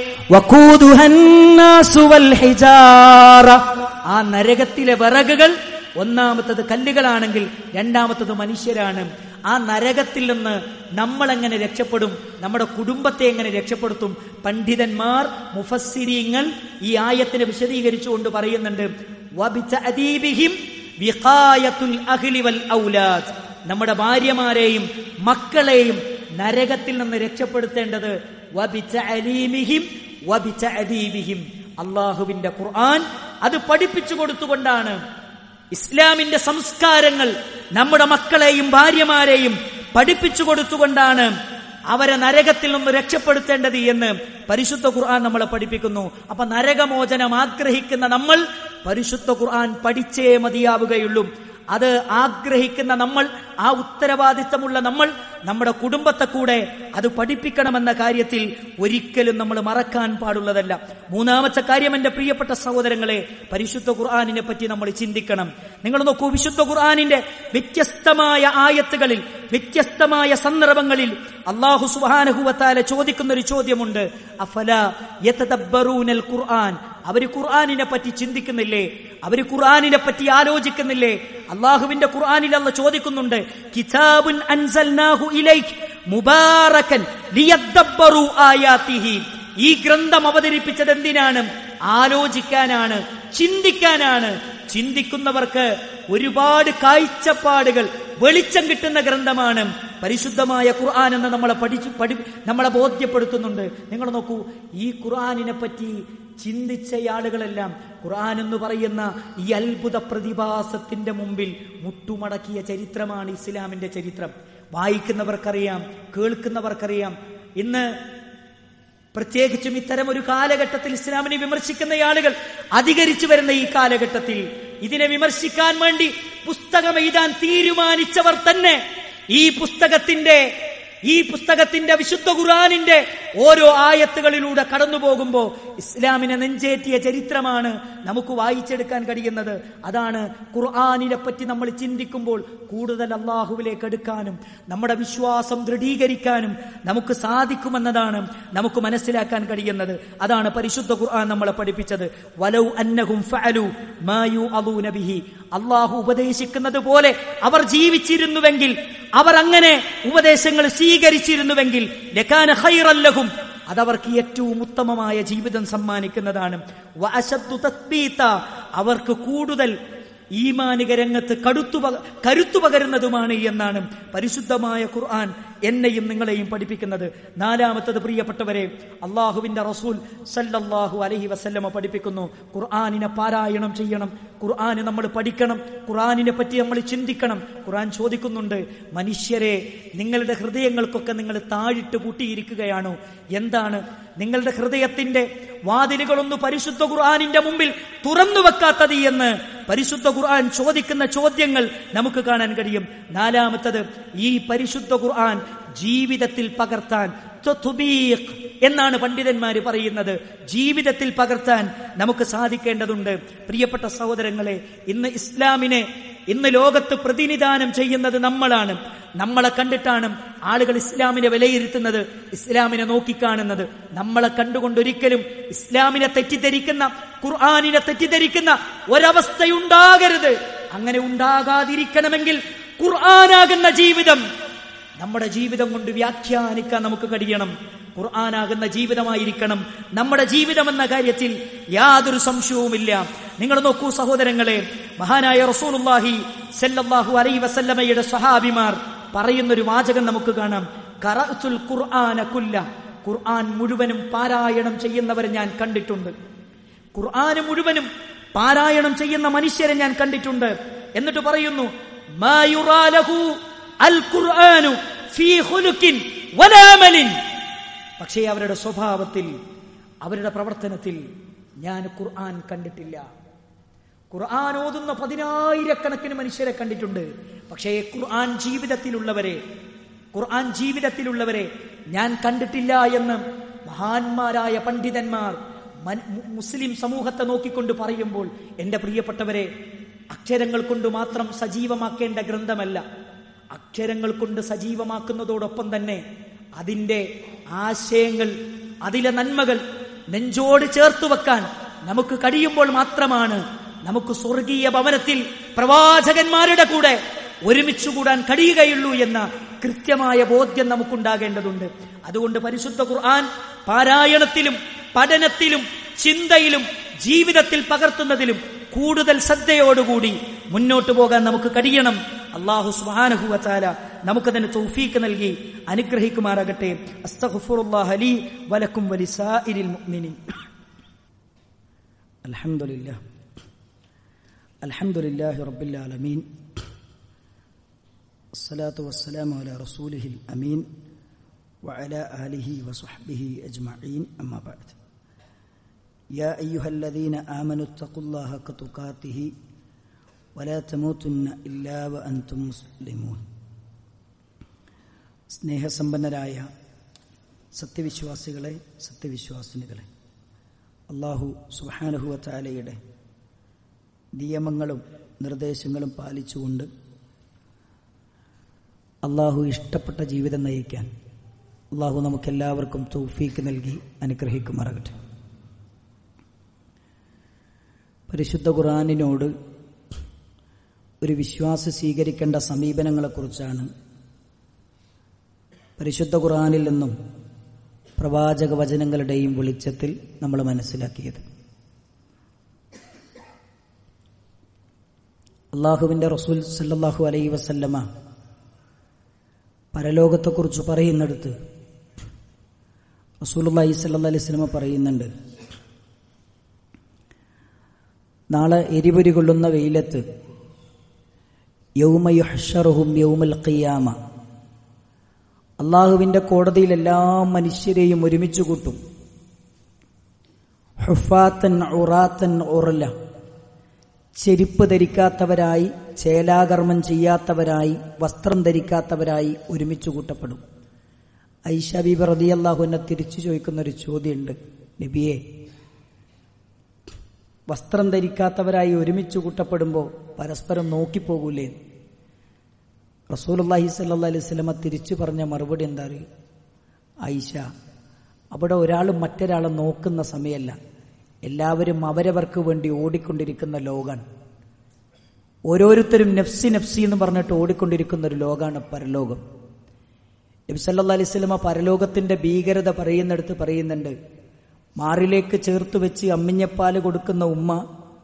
വഖൂദുഹന്നാസു വൽ ഹിജാറ. ആ നരകത്തിലെ വിറകുകൾ ഒന്നാമത്തത് കല്ലുകളാണെങ്കിൽ രണ്ടാമത്തത് മനുഷ്യരാണ് ആ നരകത്തിൽ നിന്ന് നമ്മൾ എങ്ങനെ രക്ഷപ്പെടും നമ്മുടെ കുടുംബത്തെ എങ്ങനെ രക്ഷപ്പെടുത്തും പണ്ഡിതന്മാർ മുഫസ്സിരീങ്ങൾ ഈ ആയത്തിനെ വിശദീകരിച്ചുകൊണ്ട് പറയുന്നുണ്ട് വബിതഅദീബിഹിം വിഖായത്തുൽ അഹ്ലി വൽ ഔലാദ് നമ്മുടെ ഭാര്യമാരെയും മക്കളെയും നരകത്തിൽ നിന്ന് രക്ഷപ്പെടുത്തേണ്ടത് വബിതഅലീമിഹിം വബിതഅദീബിഹിം അള്ളാഹുവിന്റെ ഖുർആൻ അത് പഠിപ്പിച്ചു കൊടുത്തുകൊണ്ടാണ് ഇസ്ലാമിന്റെ സംസ്കാരങ്ങൾ നമ്മുടെ മക്കളെയും ഭാര്യമാരെയും പഠിപ്പിച്ചു കൊടുത്തുകൊണ്ടാണ് അവരെ നരകത്തിൽ നിന്ന് രക്ഷപ്പെടുത്തേണ്ടത് എന്ന് പരിശുദ്ധ ഖുർആൻ നമ്മളെ പഠിപ്പിക്കുന്നു അപ്പൊ നരകമോചനം ആഗ്രഹിക്കുന്ന നമ്മൾ പരിശുദ്ധ ഖുർആൻ പഠിച്ചേ മതിയാവുകയുള്ളൂ അത് ആഗ്രഹിക്കുന്ന നമ്മൾ ആ ഉത്തരവാദിത്തമുള്ള നമ്മൾ നമ്മുടെ കുടുംബത്തെ കൂടെ അത് പഠിപ്പിക്കണമെന്ന കാര്യത്തിൽ ഒരിക്കലും നമ്മൾ മറക്കാൻ പാടുള്ളതല്ല മൂന്നാമത്തെ കാര്യം എന്റെ പ്രിയപ്പെട്ട സഹോദരങ്ങളെ പരിശുദ്ധ ഖുർആാനിനെ പറ്റി നമ്മൾ ചിന്തിക്കണം നിങ്ങൾ നോക്കൂ വിശുദ്ധ ഖുർആാനിന്റെ വ്യത്യസ്തമായ ആയത്തുകളിൽ വ്യത്യസ്തമായ സന്ദർഭങ്ങളിൽ അള്ളാഹു സുബാനഹുവത്താല ചോദിക്കുന്ന ഒരു ചോദ്യമുണ്ട് അഫല യതദബ്ബറൂനൽ ഖുർആൻ അവര് ഖുർആാനിനെ പറ്റി ചിന്തിക്കുന്നില്ലേ അവര് ഖുർആാനിനെ പറ്റി ആലോചിക്കുന്നില്ലേ അള്ളാഹുവിന്റെ ഖുർആാനിൽ അല്ല ചോദിക്കുന്നുണ്ട് കിതാബുൻ അൻസൽനാഹു ഇലൈക് മുബാറകൻ ലിയദ്ദബ്ബറു ആയാതിഹി ഈ ഗ്രന്ഥം അവതരിപ്പിച്ചത് എന്തിനാണ് ആലോചിക്കാനാണ് ചിന്തിക്കാനാണ് ചിന്തിക്കുന്നവർക്ക് ഒരുപാട് കാഴ്ചപ്പാടുകൾ വെളിച്ചം കിട്ടുന്ന ഗ്രന്ഥമാണ് പരിശുദ്ധമായ ഖുർആൻ എന്ന് നമ്മളെ പഠിച്ചു പഠി നമ്മളെ ബോധ്യപ്പെടുത്തുന്നുണ്ട് നിങ്ങൾ നോക്കൂ ഈ ഖുർആനിനെ പറ്റി ചിന്തിച്ച ആളുകളെല്ലാം ഖുർആൻ എന്ന് പറയുന്ന ഈ അത്ഭുത പ്രതിഭാസത്തിന്റെ മുമ്പിൽ മുട്ടുമടക്കിയ ചരിത്രമാണ് ഇസ്ലാമിന്റെ ചരിത്രം വായിക്കുന്നവർക്കറിയാം കേൾക്കുന്നവർക്കറിയാം ഇന്ന് പ്രത്യേകിച്ചും ഇത്തരം ഒരു കാലഘട്ടത്തിൽ ഇസ്ലാമിനെ വിമർശിക്കുന്ന ആളുകൾ അധികരിച്ചു വരുന്ന ഈ കാലഘട്ടത്തിൽ ഇതിനെ വിമർശിക്കാൻ വേണ്ടി പുസ്തകം എഴുതാൻ തീരുമാനിച്ചവർ തന്നെ ഈ പുസ്തകത്തിന്റെ ഈ പുസ്തകത്തിന്റെ വിശുദ്ധ ഖുർആാനിന്റെ ഓരോ ആയത്തുകളിലൂടെ കടന്നു പോകുമ്പോൾ ഇസ്ലാമിനെ നെഞ്ചേറ്റിയ ചരിത്രമാണ് നമുക്ക് വായിച്ചെടുക്കാൻ കഴിയുന്നത് അതാണ് ഖുർആാനിനെ പറ്റി നമ്മൾ ചിന്തിക്കുമ്പോൾ കൂടുതൽ അള്ളാഹുവിലേക്ക് എടുക്കാനും നമ്മുടെ വിശ്വാസം ദൃഢീകരിക്കാനും നമുക്ക് സാധിക്കുമെന്നതാണ് നമുക്ക് മനസ്സിലാക്കാൻ കഴിയുന്നത് അതാണ് പരിശുദ്ധ ഖുർആൻ നമ്മളെ പഠിപ്പിച്ചത് വലൗ അന്നഹും ഫഅലു മായു ബിഹി അള്ളാഹു ഉപദേശിക്കുന്നത് പോലെ അവർ ജീവിച്ചിരുന്നുവെങ്കിൽ അവർ അങ്ങനെ ഉപദേശങ്ങൾ സ്വീകരിച്ചിരുന്നുവെങ്കിൽ ലക്കാന ഖൈറല്ലഹും അതവർക്ക് ഏറ്റവും ഉത്തമമായ ജീവിതം സമ്മാനിക്കുന്നതാണ് വഅശദ്ദു തത്ബീത അവർക്ക് കൂടുതൽ ഈമാനിക രംഗത്ത് കടുത്തു പക- കരുത്തു പകരുന്നതുമാണ് എന്നാണ് പരിശുദ്ധമായ ഖുർആൻ എന്നെയും നിങ്ങളെയും പഠിപ്പിക്കുന്നത് നാലാമത്തത് പ്രിയപ്പെട്ടവരെ അള്ളാഹുവിന്റെ റസൂൽ സല്ലല്ലാഹു അലൈഹി വസല്ലമ പഠിപ്പിക്കുന്നു ഖുർആനിനെ പാരായണം ചെയ്യണം ഖുർആന് നമ്മൾ പഠിക്കണം ഖുർആനിനെ പറ്റി നമ്മൾ ചിന്തിക്കണം ഖുർആൻ ചോദിക്കുന്നുണ്ട് മനുഷ്യരെ നിങ്ങളുടെ ഹൃദയങ്ങൾക്കൊക്കെ നിങ്ങൾ താഴിട്ട് പൂട്ടിയിരിക്കുകയാണോ എന്താണ് നിങ്ങളുടെ ഹൃദയത്തിന്റെ വാതിലുകളൊന്ന് പരിശുദ്ധ ഖുർആാനിന്റെ മുമ്പിൽ തുറന്നു വെക്കാത്തത് എന്ന് പരിശുദ്ധ ഖുർആൻ ചോദിക്കുന്ന ചോദ്യങ്ങൾ നമുക്ക് കാണാൻ കഴിയും നാലാമത്തത് ഈ പരിശുദ്ധ ഖുർആൻ ജീവിതത്തിൽ പകർത്താൻ തുത്ബീഖ് എന്നാണ് പണ്ഡിതന്മാര് പറയുന്നത് ജീവിതത്തിൽ പകർത്താൻ നമുക്ക് സാധിക്കേണ്ടതുണ്ട് പ്രിയപ്പെട്ട സഹോദരങ്ങളെ ഇന്ന് ഇസ്ലാമിനെ ഇന്ന് ലോകത്ത് പ്രതിനിധാനം ചെയ്യുന്നത് നമ്മളാണ് നമ്മളെ കണ്ടിട്ടാണ് ആളുകൾ ഇസ്ലാമിനെ വിലയിരുത്തുന്നത് ഇസ്ലാമിനെ നോക്കിക്കാണുന്നത് നമ്മളെ കണ്ടുകൊണ്ടൊരിക്കലും ഇസ്ലാമിനെ തെറ്റിദ്ധരിക്കുന്ന ഖുർആാനിനെ തെറ്റിദ്ധരിക്കുന്ന ഒരവസ്ഥയുണ്ടാകരുത് അങ്ങനെ ഉണ്ടാകാതിരിക്കണമെങ്കിൽ ഖുർആനാകുന്ന ജീവിതം നമ്മുടെ ജീവിതം കൊണ്ട് വ്യാഖ്യാനിക്കാൻ നമുക്ക് കഴിയണം ഖുർആനാകുന്ന ജീവിതമായിരിക്കണം നമ്മുടെ ജീവിതം എന്ന കാര്യത്തിൽ യാതൊരു സംശയവുമില്ല നിങ്ങൾ നോക്കൂ സഹോദരങ്ങളെ മഹാനായ റസൂലുള്ളാഹി സല്ലല്ലാഹു അലൈഹി വസല്ലമയുടെ സഹാബിമാർ പറയുന്നൊരു വാചകം നമുക്ക് കാണാം ഖറഅത്തുൽ ഖുർആന കുല്ല ഖുർആൻ മുഴുവനും പാരായണം ചെയ്യുന്നവരെ ഞാൻ കണ്ടിട്ടുണ്ട് ഖുർആന് മുഴുവനും പാരായണം ചെയ്യുന്ന മനുഷ്യരെ ഞാൻ കണ്ടിട്ടുണ്ട് എന്നിട്ട് പറയുന്നു മാ യുറാ ലഹു അൽ ഖുർആനു ഫീ ഖുലുഖിൻ വലാ അമലിൻ പക്ഷേ അവരുടെ സ്വഭാവത്തിൽ അവരുടെ പ്രവർത്തനത്തിൽ ഞാൻ ഖുർആൻ കണ്ടിട്ടില്ല ഖുർആൻ ഓതുന്ന പതിനായിരക്കണക്കിന് മനുഷ്യരെ കണ്ടിട്ടുണ്ട് പക്ഷേ ഖുർആൻ ജീവിതത്തിലുള്ളവരെ ഖുർആൻ ജീവിതത്തിലുള്ളവരെ ഞാൻ കണ്ടിട്ടില്ല എന്ന് മഹാന്മാരായ പണ്ഡിതന്മാർ മൻ- മു- മുസ്ലിം സമൂഹത്തെ നോക്കിക്കൊണ്ട് പറയുമ്പോൾ എന്റെ പ്രിയപ്പെട്ടവരെ അക്ഷരങ്ങൾ കൊണ്ട് മാത്രം സജീവമാക്കേണ്ട ഗ്രന്ഥമല്ല അക്ഷരങ്ങൾ കൊണ്ട് സജീവമാക്കുന്നതോടൊപ്പം തന്നെ അതിന്റെ ആശയങ്ങൾ അതിലെ നന്മകൾ നെഞ്ചോട് ചേർത്ത് വെക്കാൻ നമുക്ക് കഴിയുമ്പോൾ മാത്രമാണ് നമുക്ക് സ്വർഗീയ ഭവനത്തിൽ പ്രവാചകന്മാരുടെ കൂടെ ഒരുമിച്ച് കൂടാൻ കഴിയുകയുള്ളൂ എന്ന കൃത്യമായ ബോധ്യം നമുക്കുണ്ടാകേണ്ടതുണ്ട് അതുകൊണ്ട് പരിശുദ്ധ ഖുർആൻ പാരായണത്തിലും പഠനത്തിലും ചിന്തയിലും ജീവിതത്തിൽ പകർത്തുന്നതിലും കൂടുതൽ ശ്രദ്ധയോടുകൂടി മുന്നോട്ടു പോകാൻ നമുക്ക് കഴിയണം അള്ളാഹു സുബ്ഹാനഹു വതആല നമുക്കതിന് തൗഫീക്ക് നൽകി അനുഗ്രഹിക്കുമാറാകട്ടെ അസ്തഗ്ഫിറുല്ലാഹ ലീ വലക്കും വലിസാഇരിൽ മുഅ്മിനീൻ അൽഹംദുലില്ലാ അൽഹംദുലില്ലാഹി റബ്ബിൽ ആലമീൻ الصلاة والسلام على رسوله الأمين وعلى آله وصحبه أجمعين أما بعد يا أيها الذين آمنوا اتقوا الله حق تقاته ولا تموتن إلا وأنتم مسلمون സ്നേഹസമ്പന്നരായ സത്യവിശ്വാസികളെ സത്യവിശ്വാസിനികളെ അള്ളാഹു സുഹാനുഹുവ ചാലയുടെ നിയമങ്ങളും നിർദ്ദേശങ്ങളും പാലിച്ചുകൊണ്ട് അള്ളാഹു ഇഷ്ടപ്പെട്ട ജീവിതം നയിക്കാൻ അള്ളാഹു നമുക്കെല്ലാവർക്കും തൗഫീക്ക് നൽകി അനുഗ്രഹിക്കുമാറാകട്ടെ പരിശുദ്ധ ഖുറാനിനോട് ഒരു വിശ്വാസി സ്വീകരിക്കേണ്ട സമീപനങ്ങളെക്കുറിച്ചാണ് പരിശുദ്ധ ഖുറാനിൽ നിന്നും പ്രവാചക വചനങ്ങളുടെയും വെളിച്ചത്തിൽ നമ്മൾ മനസ്സിലാക്കിയത് അള്ളാഹുവിന്റെ റസൂൽ സല്ലാഹു അലൈ വസല്ലമ പരലോകത്തെക്കുറിച്ച് പറയുന്നിടത്ത് റസൂലുള്ളാഹി സല്ലല്ലാഹു അലൈഹി വസല്ലമ പറയുന്നുണ്ട് നാളെ എരിപൊരി കൊള്ളുന്ന വെയിലത്ത് യൗമയുഹ്ഷറുഹും യൗമൽ ഖിയാമ അള്ളാഹുവിന്റെ കോടതിയിൽ എല്ലാ മനുഷ്യരെയും ഒരുമിച്ച് കൂട്ടും ഹുഫാത്തൻ ഉറാത്തൻ ഉറല ചെരുപ്പ് ധരിക്കാത്തവരായി ചേലാകർമ്മം ചെയ്യാത്തവരായി വസ്ത്രം ധരിക്കാത്തവരായി ഒരുമിച്ച് കൂട്ടപ്പെടും ഐഷ ബീബി റതി അള്ളാഹുവിനെ തിരിച്ചു ചോദിക്കുന്ന ഒരു ചോദ്യമുണ്ട് നബിയെ വസ്ത്രം ധരിക്കാത്തവരായി ഒരുമിച്ച് കൂട്ടപ്പെടുമ്പോൾ പരസ്പരം നോക്കിപ്പോകൂലേ റസൂലുള്ളാഹി സല്ലല്ലാഹു അലൈഹി വസല്ലമ തിരിച്ചു പറഞ്ഞ മറുപടി എന്താ അറിയോ ഐഷ അവിടെ ഒരാൾ മറ്റൊരാളെ നോക്കുന്ന സമയമല്ല എല്ലാവരും അവരവർക്ക് വേണ്ടി ഓടിക്കൊണ്ടിരിക്കുന്ന ലോകാണ് ഓരോരുത്തരും നഫ്സി നഫ്സി എന്ന് പറഞ്ഞിട്ട് ഓടിക്കൊണ്ടിരിക്കുന്ന ഒരു ലോകാണ് പരലോകം നബി സല്ലല്ലാഹു അലൈഹി വസല്ലമ പരലോകത്തിന്റെ ഭീകരത പറയുന്നിടത്ത് പറയുന്നുണ്ട് മാറിലേക്ക് ചേർത്ത് വെച്ച് അമ്മിഞ്ഞപ്പാല് കൊടുക്കുന്ന ഉമ്മ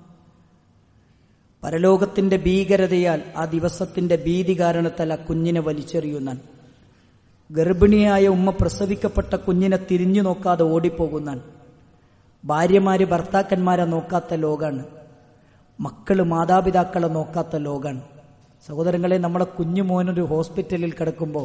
പരലോകത്തിന്റെ ഭീകരതയാൽ ആ ദിവസത്തിന്റെ ഭീതി കാരണത്താൽ ആ കുഞ്ഞിനെ വലിച്ചെറിയുന്നാൻ ഗർഭിണിയായ ഉമ്മ പ്രസവിക്കപ്പെട്ട കുഞ്ഞിനെ തിരിഞ്ഞു നോക്കാതെ ഓടിപ്പോകുന്നാൻ ഭാര്യമാര് ഭർത്താക്കന്മാരെ നോക്കാത്ത ലോകാണ് മക്കള് മാതാപിതാക്കളെ നോക്കാത്ത ലോകാണ് സഹോദരങ്ങളെ നമ്മളെ കുഞ്ഞുമോനൊരു ഹോസ്പിറ്റലിൽ കിടക്കുമ്പോൾ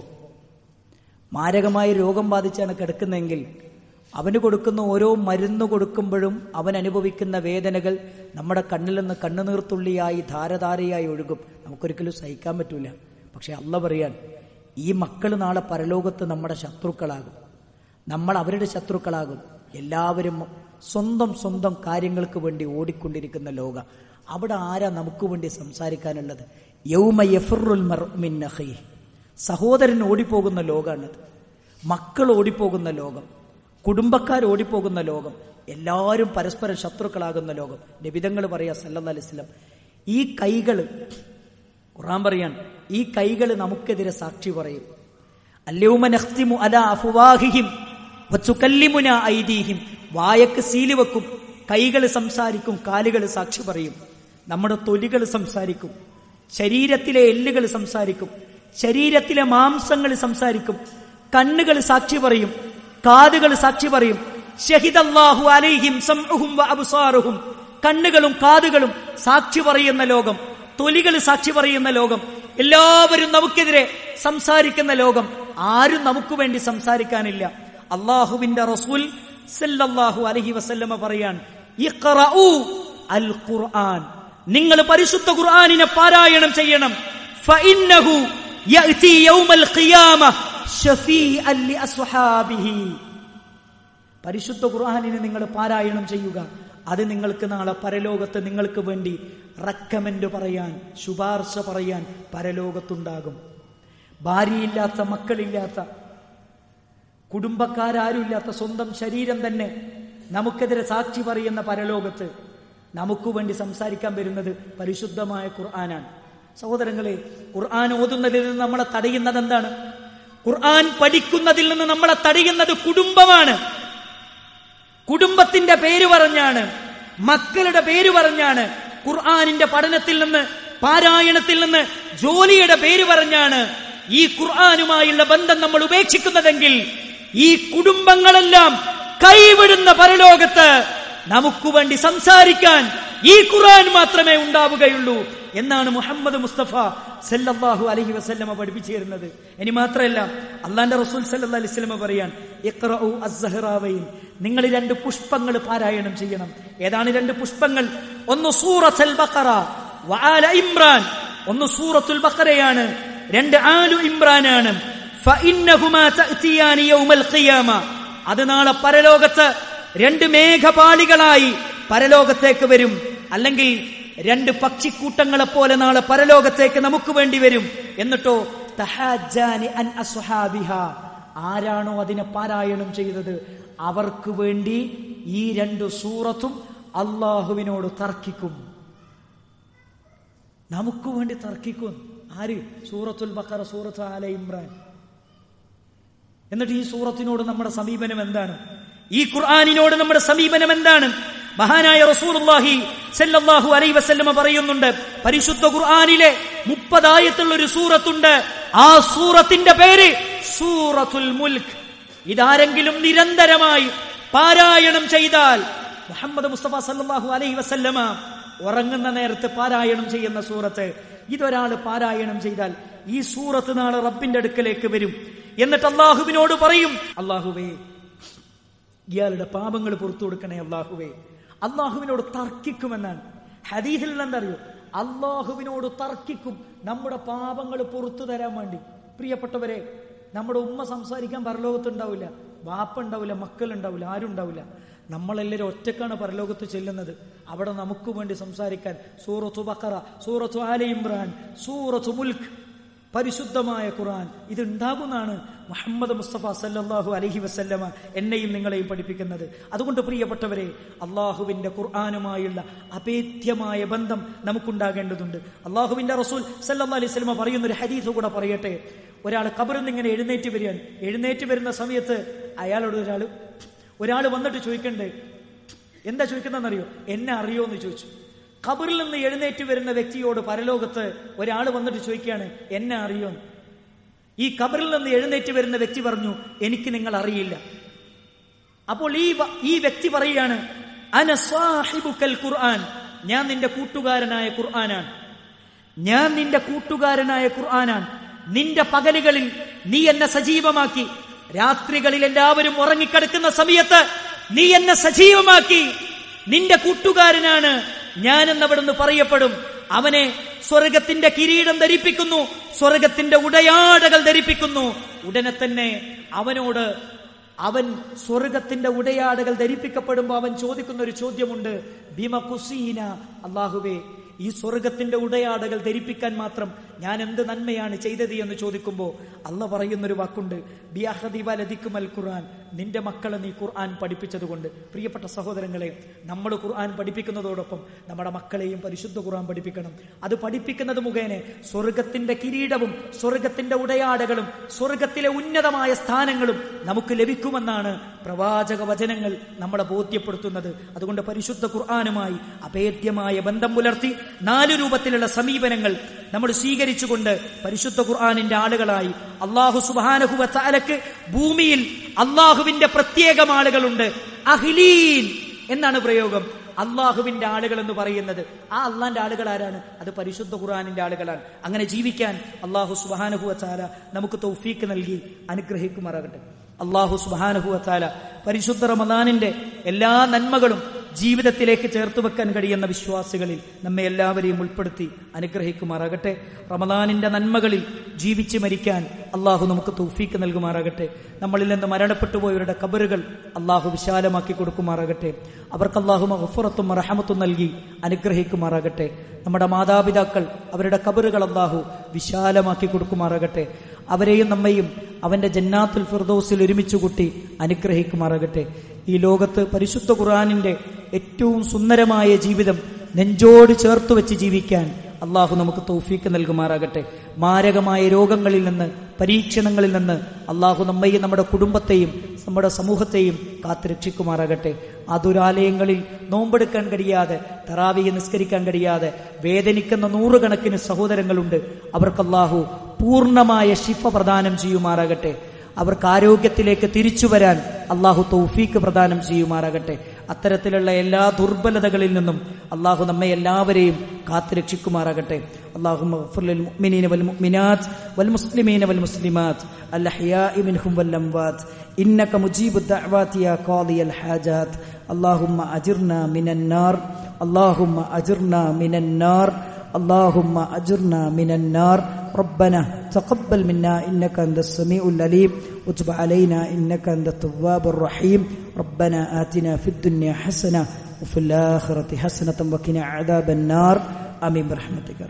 മാരകമായ രോഗം ബാധിച്ചാണ് കിടക്കുന്നതെങ്കിൽ അവന് കൊടുക്കുന്ന ഓരോ മരുന്ന് കൊടുക്കുമ്പോഴും അവൻ അനുഭവിക്കുന്ന വേദനകൾ നമ്മുടെ കണ്ണിൽ നിന്ന് കണ്ണുനീർത്തുള്ളിയായി ധാരധാരയായി ഒഴുകും നമുക്കൊരിക്കലും സഹിക്കാൻ പറ്റൂല പക്ഷെ അല്ല പറയാൻ ഈ മക്കൾ നാളെ പരലോകത്ത് നമ്മുടെ ശത്രുക്കളാകും നമ്മൾ അവരുടെ ശത്രുക്കളാകും എല്ലാവരും സ്വന്തം സ്വന്തം കാര്യങ്ങൾക്ക് വേണ്ടി ഓടിക്കൊണ്ടിരിക്കുന്ന ലോക അവിടെ ആരാ നമുക്ക് വേണ്ടി സംസാരിക്കാനുള്ളത് യൗമ യഫറുൽ മിൻ അഖീഹ് സഹോദരൻ ഓടിപ്പോകുന്ന ലോകമാണത് മക്കൾ ഓടിപ്പോകുന്ന ലോകം കുടുംബക്കാർ ഓടിപ്പോകുന്ന ലോകം എല്ലാവരും പരസ്പരം ശത്രുക്കളാകുന്ന ലോകം നിബിതങ്ങൾ പറയാ സല്ലാ അലിസ്ലം ഈ കൈകള് ഖുറാൻ പറയാൻ ഈ കൈകള് നമുക്കെതിരെ സാക്ഷി പറയും അല്ലൂമനഖ്തിമു അല അഫുവാഹിഹിം വച്ചുകല്ലിമുന ഐദീഹിം വായക്ക് സീല് വെക്കും കൈകൾ സംസാരിക്കും കാലുകൾ സാക്ഷി പറയും നമ്മുടെ തൊലികൾ സംസാരിക്കും ശരീരത്തിലെ എല്ലുകൾ സംസാരിക്കും ശരീരത്തിലെ മാംസങ്ങൾ സംസാരിക്കും കണ്ണുകൾ സാക്ഷി പറയും കാതുകൾ സാക്ഷി പറയും ഷഹിദല്ലാഹു അലൈഹിം സംഉഹും വ അബ്സാറുഹും കണ്ണുകളും കാതുകളും സാക്ഷി പറയുന്ന ലോകം തൊലികൾ സാക്ഷി പറയുന്ന ലോകം എല്ലാവരും നമുക്കെതിരെ സംസാരിക്കുന്ന ലോകം ആരും നമുക്ക് വേണ്ടി സംസാരിക്കാനില്ല അള്ളാഹുവിന്റെ റസൂൽ സല്ലല്ലാഹു അലൈഹി വസല്ലമ പറയാൻ ഇഖ്റഊ അൽ ഖുർആൻ നിങ്ങൾ പരിശുദ്ധ ഖുർആനിനെ പാരായണം ചെയ്യണം ഫഇന്നഹു യഅതി യൗമൽ ഖിയാമ ഷഫീഅൻ ലിഅസ്ഹാബിഹി പരിശുദ്ധ ഖുർആനിനെ നിങ്ങൾ പാരായണം ചെയ്യുക അത് നിങ്ങൾക്ക് നാളെ പരലോകത്ത് നിങ്ങൾക്ക് വേണ്ടി റെക്കമെൻഡ് പറയാൻ ശുപാർശ പറയാൻ പരലോകത്തുണ്ടാകും ഭാര്യയില്ലാത്ത മക്കളില്ലാത്ത കുടുംബക്കാരാരുമില്ലാത്ത സ്വന്തം ശരീരം തന്നെ നമുക്കെതിരെ സാക്ഷി പറയുന്ന പരലോകത്ത് നമുക്ക് വേണ്ടി സംസാരിക്കാൻ വരുന്നത് പരിശുദ്ധമായ ഖുർആനാണ് സഹോദരങ്ങളെ ഖുർആൻ ഓതുന്നതിൽ നിന്ന് നമ്മളെ തടയുന്നത് എന്താണ് ഖുർആൻ പഠിക്കുന്നതിൽ നിന്ന് നമ്മളെ തടയുന്നത് കുടുംബമാണ് കുടുംബത്തിന്റെ പേര് പറഞ്ഞാണ് മക്കളുടെ പേര് പറഞ്ഞാണ് ഖുർആാനിന്റെ പഠനത്തിൽ നിന്ന് പാരായണത്തിൽ നിന്ന് ജോലിയുടെ പേര് പറഞ്ഞാണ് ഈ ഖുർആാനുമായുള്ള ബന്ധം നമ്മൾ ഉപേക്ഷിക്കുന്നതെങ്കിൽ ഈ കുടുംബങ്ങളെല്ലാം കൈവിടുന്ന പരലോകത്ത് നമുക്ക് വേണ്ടി സംസാരിക്കാൻ ഈ ഖുർആൻ മാത്രമേ ഉണ്ടാവുകയുള്ളൂ എന്നാണ് മുഹമ്മദ് മുസ്തഫ സല്ലല്ലാഹു അലൈഹി വസല്ലമ പഠിപ്പിച്ചു തരുന്നത് ഇനി മാത്രമല്ല അള്ളാന്റെ റസൂൽ സല്ലല്ലാഹു അലൈഹി വസല്ലമ പറയാൻ ഇഖ്റഉ അസ്സഹറാവൈൻ നിങ്ങൾ രണ്ട് പുഷ്പങ്ങൾ പാരായണം ചെയ്യണം ഏതാണ് രണ്ട് പുഷ്പങ്ങൾ ഒന്ന് സൂറത്തുൽ ബഖറ വആല ഇമ്രാൻ ഒന്ന് സൂറത്തുൽ ബഖറയാണ് രണ്ട് ആലു ഇമ്രാനാണ് ഫഇന്നഹുമാ തഅതിയാനി യൗമൽ ഖിയാമ അത് നാളെ പരലോകത്ത് രണ്ട് മേഘപാളികളായി പരലോകത്തേക്ക് വരും അല്ലെങ്കിൽ രണ്ട് പക്ഷിക്കൂട്ടങ്ങളെ പോലെ നാളെ പരലോകത്തേക്ക് നമുക്ക് വേണ്ടി വരും എന്നിട്ടോ തഹാജാനി അൻ അസ്ഹാബിഹ ആരാണോ അതിനെ പാരായണം ചെയ്തത് അവർക്ക് വേണ്ടി ഈ രണ്ട് സൂറത്തും അള്ളാഹുവിനോട് തർക്കിക്കും നമുക്ക് വേണ്ടി തർക്കിക്കും ആര് സൂറത്തുൽ ബക്കറ സൂറത്ത് ആല ഇമ്രാൻ എന്നിട്ട് ഈ സൂറത്തിനോട് നമ്മുടെ സമീപനം എന്താണ് ഈ ഖുർആാനിനോട് നമ്മുടെ സമീപനം എന്താണ് മഹാനായ റസൂലുള്ളാഹി സല്ലല്ലാഹു അലൈഹി വസല്ലമ പറയുന്നുണ്ട് പരിശുദ്ധ ഖുർആനിലെ മുപ്പതായത്തുള്ള ഒരു സൂറത്തുണ്ട് ആ സൂറത്തിന്റെ പേര് സൂറത്തുൽ മുൽക്ക് ഇതാരെങ്കിലും നിരന്തരമായി പാരായണം ചെയ്താൽ മുഹമ്മദ് മുസ്തഫ സല്ലല്ലാഹു അലൈഹി വസല്ലമ ഉറങ്ങുന്ന നേരത്ത് പാരായണം ചെയ്യുന്ന സൂറത്ത് ഇതൊരാൾ പാരായണം ചെയ്താൽ ഈ സൂറത്ത് നാളെ റബ്ബിന്റെ അടുക്കലേക്ക് വരും എന്നിട്ട് അള്ളാഹുവിനോട് പറയും അള്ളാഹുവേ ഇയാളുടെ പാപങ്ങൾ പുറത്തു കൊടുക്കണേ അള്ളാഹുവേ അള്ളാഹുവിനോട് തർക്കിക്കുമെന്നാണ് ഹദീഹിൽ എന്തറിയോ അള്ളാഹുവിനോട് തർക്കിക്കും നമ്മുടെ പാപങ്ങൾ പുറത്തു തരാൻ വേണ്ടി പ്രിയപ്പെട്ടവരെ നമ്മുടെ ഉമ്മ സംസാരിക്കാൻ പരലോകത്ത് ഉണ്ടാവില്ല വാപ്പ ഉണ്ടാവില്ല മക്കൾ ഉണ്ടാവില്ല ആരും ഉണ്ടാവില്ല നമ്മളെല്ലാവരും ഒറ്റക്കാണ് പരലോകത്ത് ചെല്ലുന്നത് അവിടെ നമുക്ക് വേണ്ടി സംസാരിക്കാൻ സൂറത്തു ബക്കറ സൂറത്തു ആല ഇമ്രാൻ സൂറത്തു മുൽക്ക് പരിശുദ്ധമായ ഖുർആൻ ഇത് ഉണ്ടാകുന്നതാണ് മുഹമ്മദ് മുസ്തഫ സല്ലല്ലാഹു അലൈഹി വസല്ലമ എന്നെയും നിങ്ങളെയും പഠിപ്പിക്കുന്നത് അതുകൊണ്ട് പ്രിയപ്പെട്ടവരെ അള്ളാഹുവിന്റെ ഖുർആാനുമായുള്ള അഭേദ്യമായ ബന്ധം നമുക്കുണ്ടാകേണ്ടതുണ്ട് അള്ളാഹുവിന്റെ റസൂൽ സല്ലല്ലാഹു അലൈഹി വസല്ലമ പറയുന്ന ഒരു ഹദീസ് കൂടെ പറയട്ടെ ഒരാൾ കബറിൽ നിന്ന് ഇങ്ങനെ എഴുന്നേറ്റ് വരികയാണ് എഴുന്നേറ്റ് വരുന്ന സമയത്ത് അയാളോട് ഒരാൾ ഒരാൾ വന്നിട്ട് ചോദിക്കണ്ടേ എന്താ ചോദിക്കുന്നതെന്നറിയോ എന്നെ അറിയോ എന്ന് ചോദിച്ചു ഖബറിൽ നിന്ന് എഴുന്നേറ്റ് വരുന്ന വ്യക്തിയോട് പരലോകത്ത് ഒരാൾ വന്നിട്ട് ചോദിക്കുകയാണ് എന്നെ അറിയോ ഈ ഖബറിൽ നിന്ന് എഴുന്നേറ്റ് വരുന്ന വ്യക്തി പറഞ്ഞു എനിക്ക് നിങ്ങൾ അറിയില്ല അപ്പോൾ ഈ വ- ഈ വ്യക്തി പറയുകയാണ് അന സാഹിബുക്കൽ ഖുർആൻ ഞാൻ നിന്റെ കൂട്ടുകാരനായ ഖുർആനാണ് ഞാൻ നിന്റെ കൂട്ടുകാരനായ ഖുർആനാണ് നിന്റെ പകലുകളിൽ നീ എന്നെ സജീവമാക്കി രാത്രികളിൽ എല്ലാവരും ഉറങ്ങിക്കിടക്കുന്ന സമയത്ത് നീ എന്നെ സജീവമാക്കി നിന്റെ കൂട്ടുകാരനാണ് ഞാനെന്ന് അവിടുന്ന് പറയപ്പെടും അവനെ സ്വർഗത്തിന്റെ കിരീടം ധരിപ്പിക്കുന്നു സ്വർഗത്തിന്റെ ഉടയാടകൾ ധരിപ്പിക്കുന്നു ഉടനെ തന്നെ അവനോട് അവൻ സ്വർഗത്തിന്റെ ഉടയാടകൾ ധരിപ്പിക്കപ്പെടുമ്പോൾ അവൻ ചോദിക്കുന്ന ഒരു ചോദ്യമുണ്ട് ഭീമ കുസീന അള്ളാഹുവേ ഈ സ്വർഗത്തിന്റെ ഉടയാടകൾ ധരിപ്പിക്കാൻ മാത്രം ഞാൻ എന്ത് നന്മയാണ് ചെയ്തത് എന്ന് ചോദിക്കുമ്പോൾ അല്ല പറയുന്നൊരു വാക്കുണ്ട് ബിയാഹദി വലദിക്കുമൽ ഖുർആൻ നിന്റെ മക്കളെ നീ ഖുർആൻ പഠിപ്പിച്ചതുകൊണ്ട് പ്രിയപ്പെട്ട സഹോദരങ്ങളെ നമ്മൾ ഖുർആൻ പഠിപ്പിക്കുന്നതോടൊപ്പം നമ്മുടെ മക്കളെയും പരിശുദ്ധ ഖുർആൻ പഠിപ്പിക്കണം അത് പഠിപ്പിക്കുന്നത് മുഖേന സ്വർഗത്തിന്റെ കിരീടവും സ്വർഗത്തിന്റെ ഉടയാടകളും സ്വർഗത്തിലെ ഉന്നതമായ സ്ഥാനങ്ങളും നമുക്ക് ലഭിക്കുമെന്നാണ് പ്രവാചക വചനങ്ങൾ നമ്മളെ ബോധ്യപ്പെടുത്തുന്നത് അതുകൊണ്ട് പരിശുദ്ധ ഖുർആാനുമായി അഭേദ്യമായ ബന്ധം പുലർത്തി നാല് രൂപത്തിലുള്ള സമീപനങ്ങൾ നമ്മൾ സ്വീകരിച്ചുകൊണ്ട് പരിശുദ്ധ ഖുർആാനിന്റെ ആളുകളായി അള്ളാഹു സുബാനഹുവ താലക്ക് ഭൂമിയിൽ അള്ളാഹുവിന്റെ പ്രത്യേകം ആളുകളുണ്ട് അഹ്ലീൻ എന്നാണ് പ്രയോഗം അള്ളാഹുവിന്റെ ആളുകൾ എന്ന് പറയുന്നത് ആ അള്ളാന്റെ ആളുകൾ ആരാണ് അത് പരിശുദ്ധ ഖുർആാനിന്റെ ആളുകളാണ് അങ്ങനെ ജീവിക്കാൻ അള്ളാഹു സുബാനഹുവ താല നമുക്ക് തൗഫീക്ക് നൽകി അനുഗ്രഹിക്കുമാറാകട്ടെ അള്ളാഹു സുബാനഹുവ താല പരിശുദ്ധ റമദാനിന്റെ എല്ലാ നന്മകളും ജീവിതത്തിലേക്ക് ചേർത്ത് വെക്കാൻ കഴിയുന്ന വിശ്വാസികളിൽ നമ്മെ എല്ലാവരെയും ഉൾപ്പെടുത്തി അനുഗ്രഹിക്കുമാറാകട്ടെ റമദാനിന്റെ നന്മകളിൽ ജീവിച്ച് മരിക്കാൻ അള്ളാഹു നമുക്ക് തൗഫീക്ക് നൽകുമാറാകട്ടെ നമ്മളിൽ നിന്ന് മരണപ്പെട്ടു പോയവരുടെ കബറുകൾ അള്ളാഹു വിശാലമാക്കി കൊടുക്കുമാറാകട്ടെ അവർക്ക് അള്ളാഹു മഹഫുറത്തും റഹമത്തും നൽകി അനുഗ്രഹിക്കുമാറാകട്ടെ നമ്മുടെ മാതാപിതാക്കൾ അവരുടെ കബറുകൾ അള്ളാഹു വിശാലമാക്കി കൊടുക്കുമാറാകട്ടെ അവരെയും നമ്മയും അവന്റെ ജന്നാത്തുൽ ഫിർദൌസിൽ ഒരുമിച്ച് കൂട്ടി അനുഗ്രഹിക്കുമാറാകട്ടെ ഈ ലോകത്ത് പരിശുദ്ധ ഖുർആാനിന്റെ ഏറ്റവും സുന്ദരമായ ജീവിതം നെഞ്ചോട് ചേർത്ത് വെച്ച് ജീവിക്കാൻ അള്ളാഹു നമുക്ക് തൗഫീക്ക് നൽകുമാറാകട്ടെ മാരകമായ രോഗങ്ങളിൽ നിന്ന് പരീക്ഷണങ്ങളിൽ നിന്ന് അള്ളാഹു നമ്മയും നമ്മുടെ കുടുംബത്തെയും നമ്മുടെ സമൂഹത്തെയും കാത്തുരക്ഷിക്കുമാറാകട്ടെ ആ ദുരാലയങ്ങളിൽ നോമ്പെടുക്കാൻ കഴിയാതെ തറാവിയെ നിസ്കരിക്കാൻ കഴിയാതെ വേദനിക്കുന്ന നൂറുകണക്കിന് സഹോദരങ്ങളുണ്ട് അവർക്ക് അള്ളാഹു പൂർണ്ണമായ ശിഫ പ്രദാനം ചെയ്യുമാറാകട്ടെ അവർക്ക് ആരോഗ്യത്തിലേക്ക് തിരിച്ചു വരാൻ അള്ളാഹു തൗഫീക്ക് പ്രദാനം ചെയ്യുമാറാകട്ടെ അത്തരത്തിലുള്ള എല്ലാ ദുർബലതകളിൽ നിന്നും അള്ളാഹു നമ്മെ എല്ലാവരെയും കാത്തുരക്ഷിക്കുമാറാകട്ടെ അള്ളാഹു للمؤمنين والمؤمنات والمسلمين والمسلمات الأحياء منهم والأموات إنك مجيب الدعوات يا قاضي الحاجات اللهم أجرنا من النار اللهم أجرنا من النار اللهم أجرنا من النار ربنا تقبل منا إنك أنت السميع العليم وتب علينا إنك أنت التواب الرحيم ربنا آتنا في الدنيا حسنة وفي الآخرة حسنة وقنا عذاب النار آمين برحمتك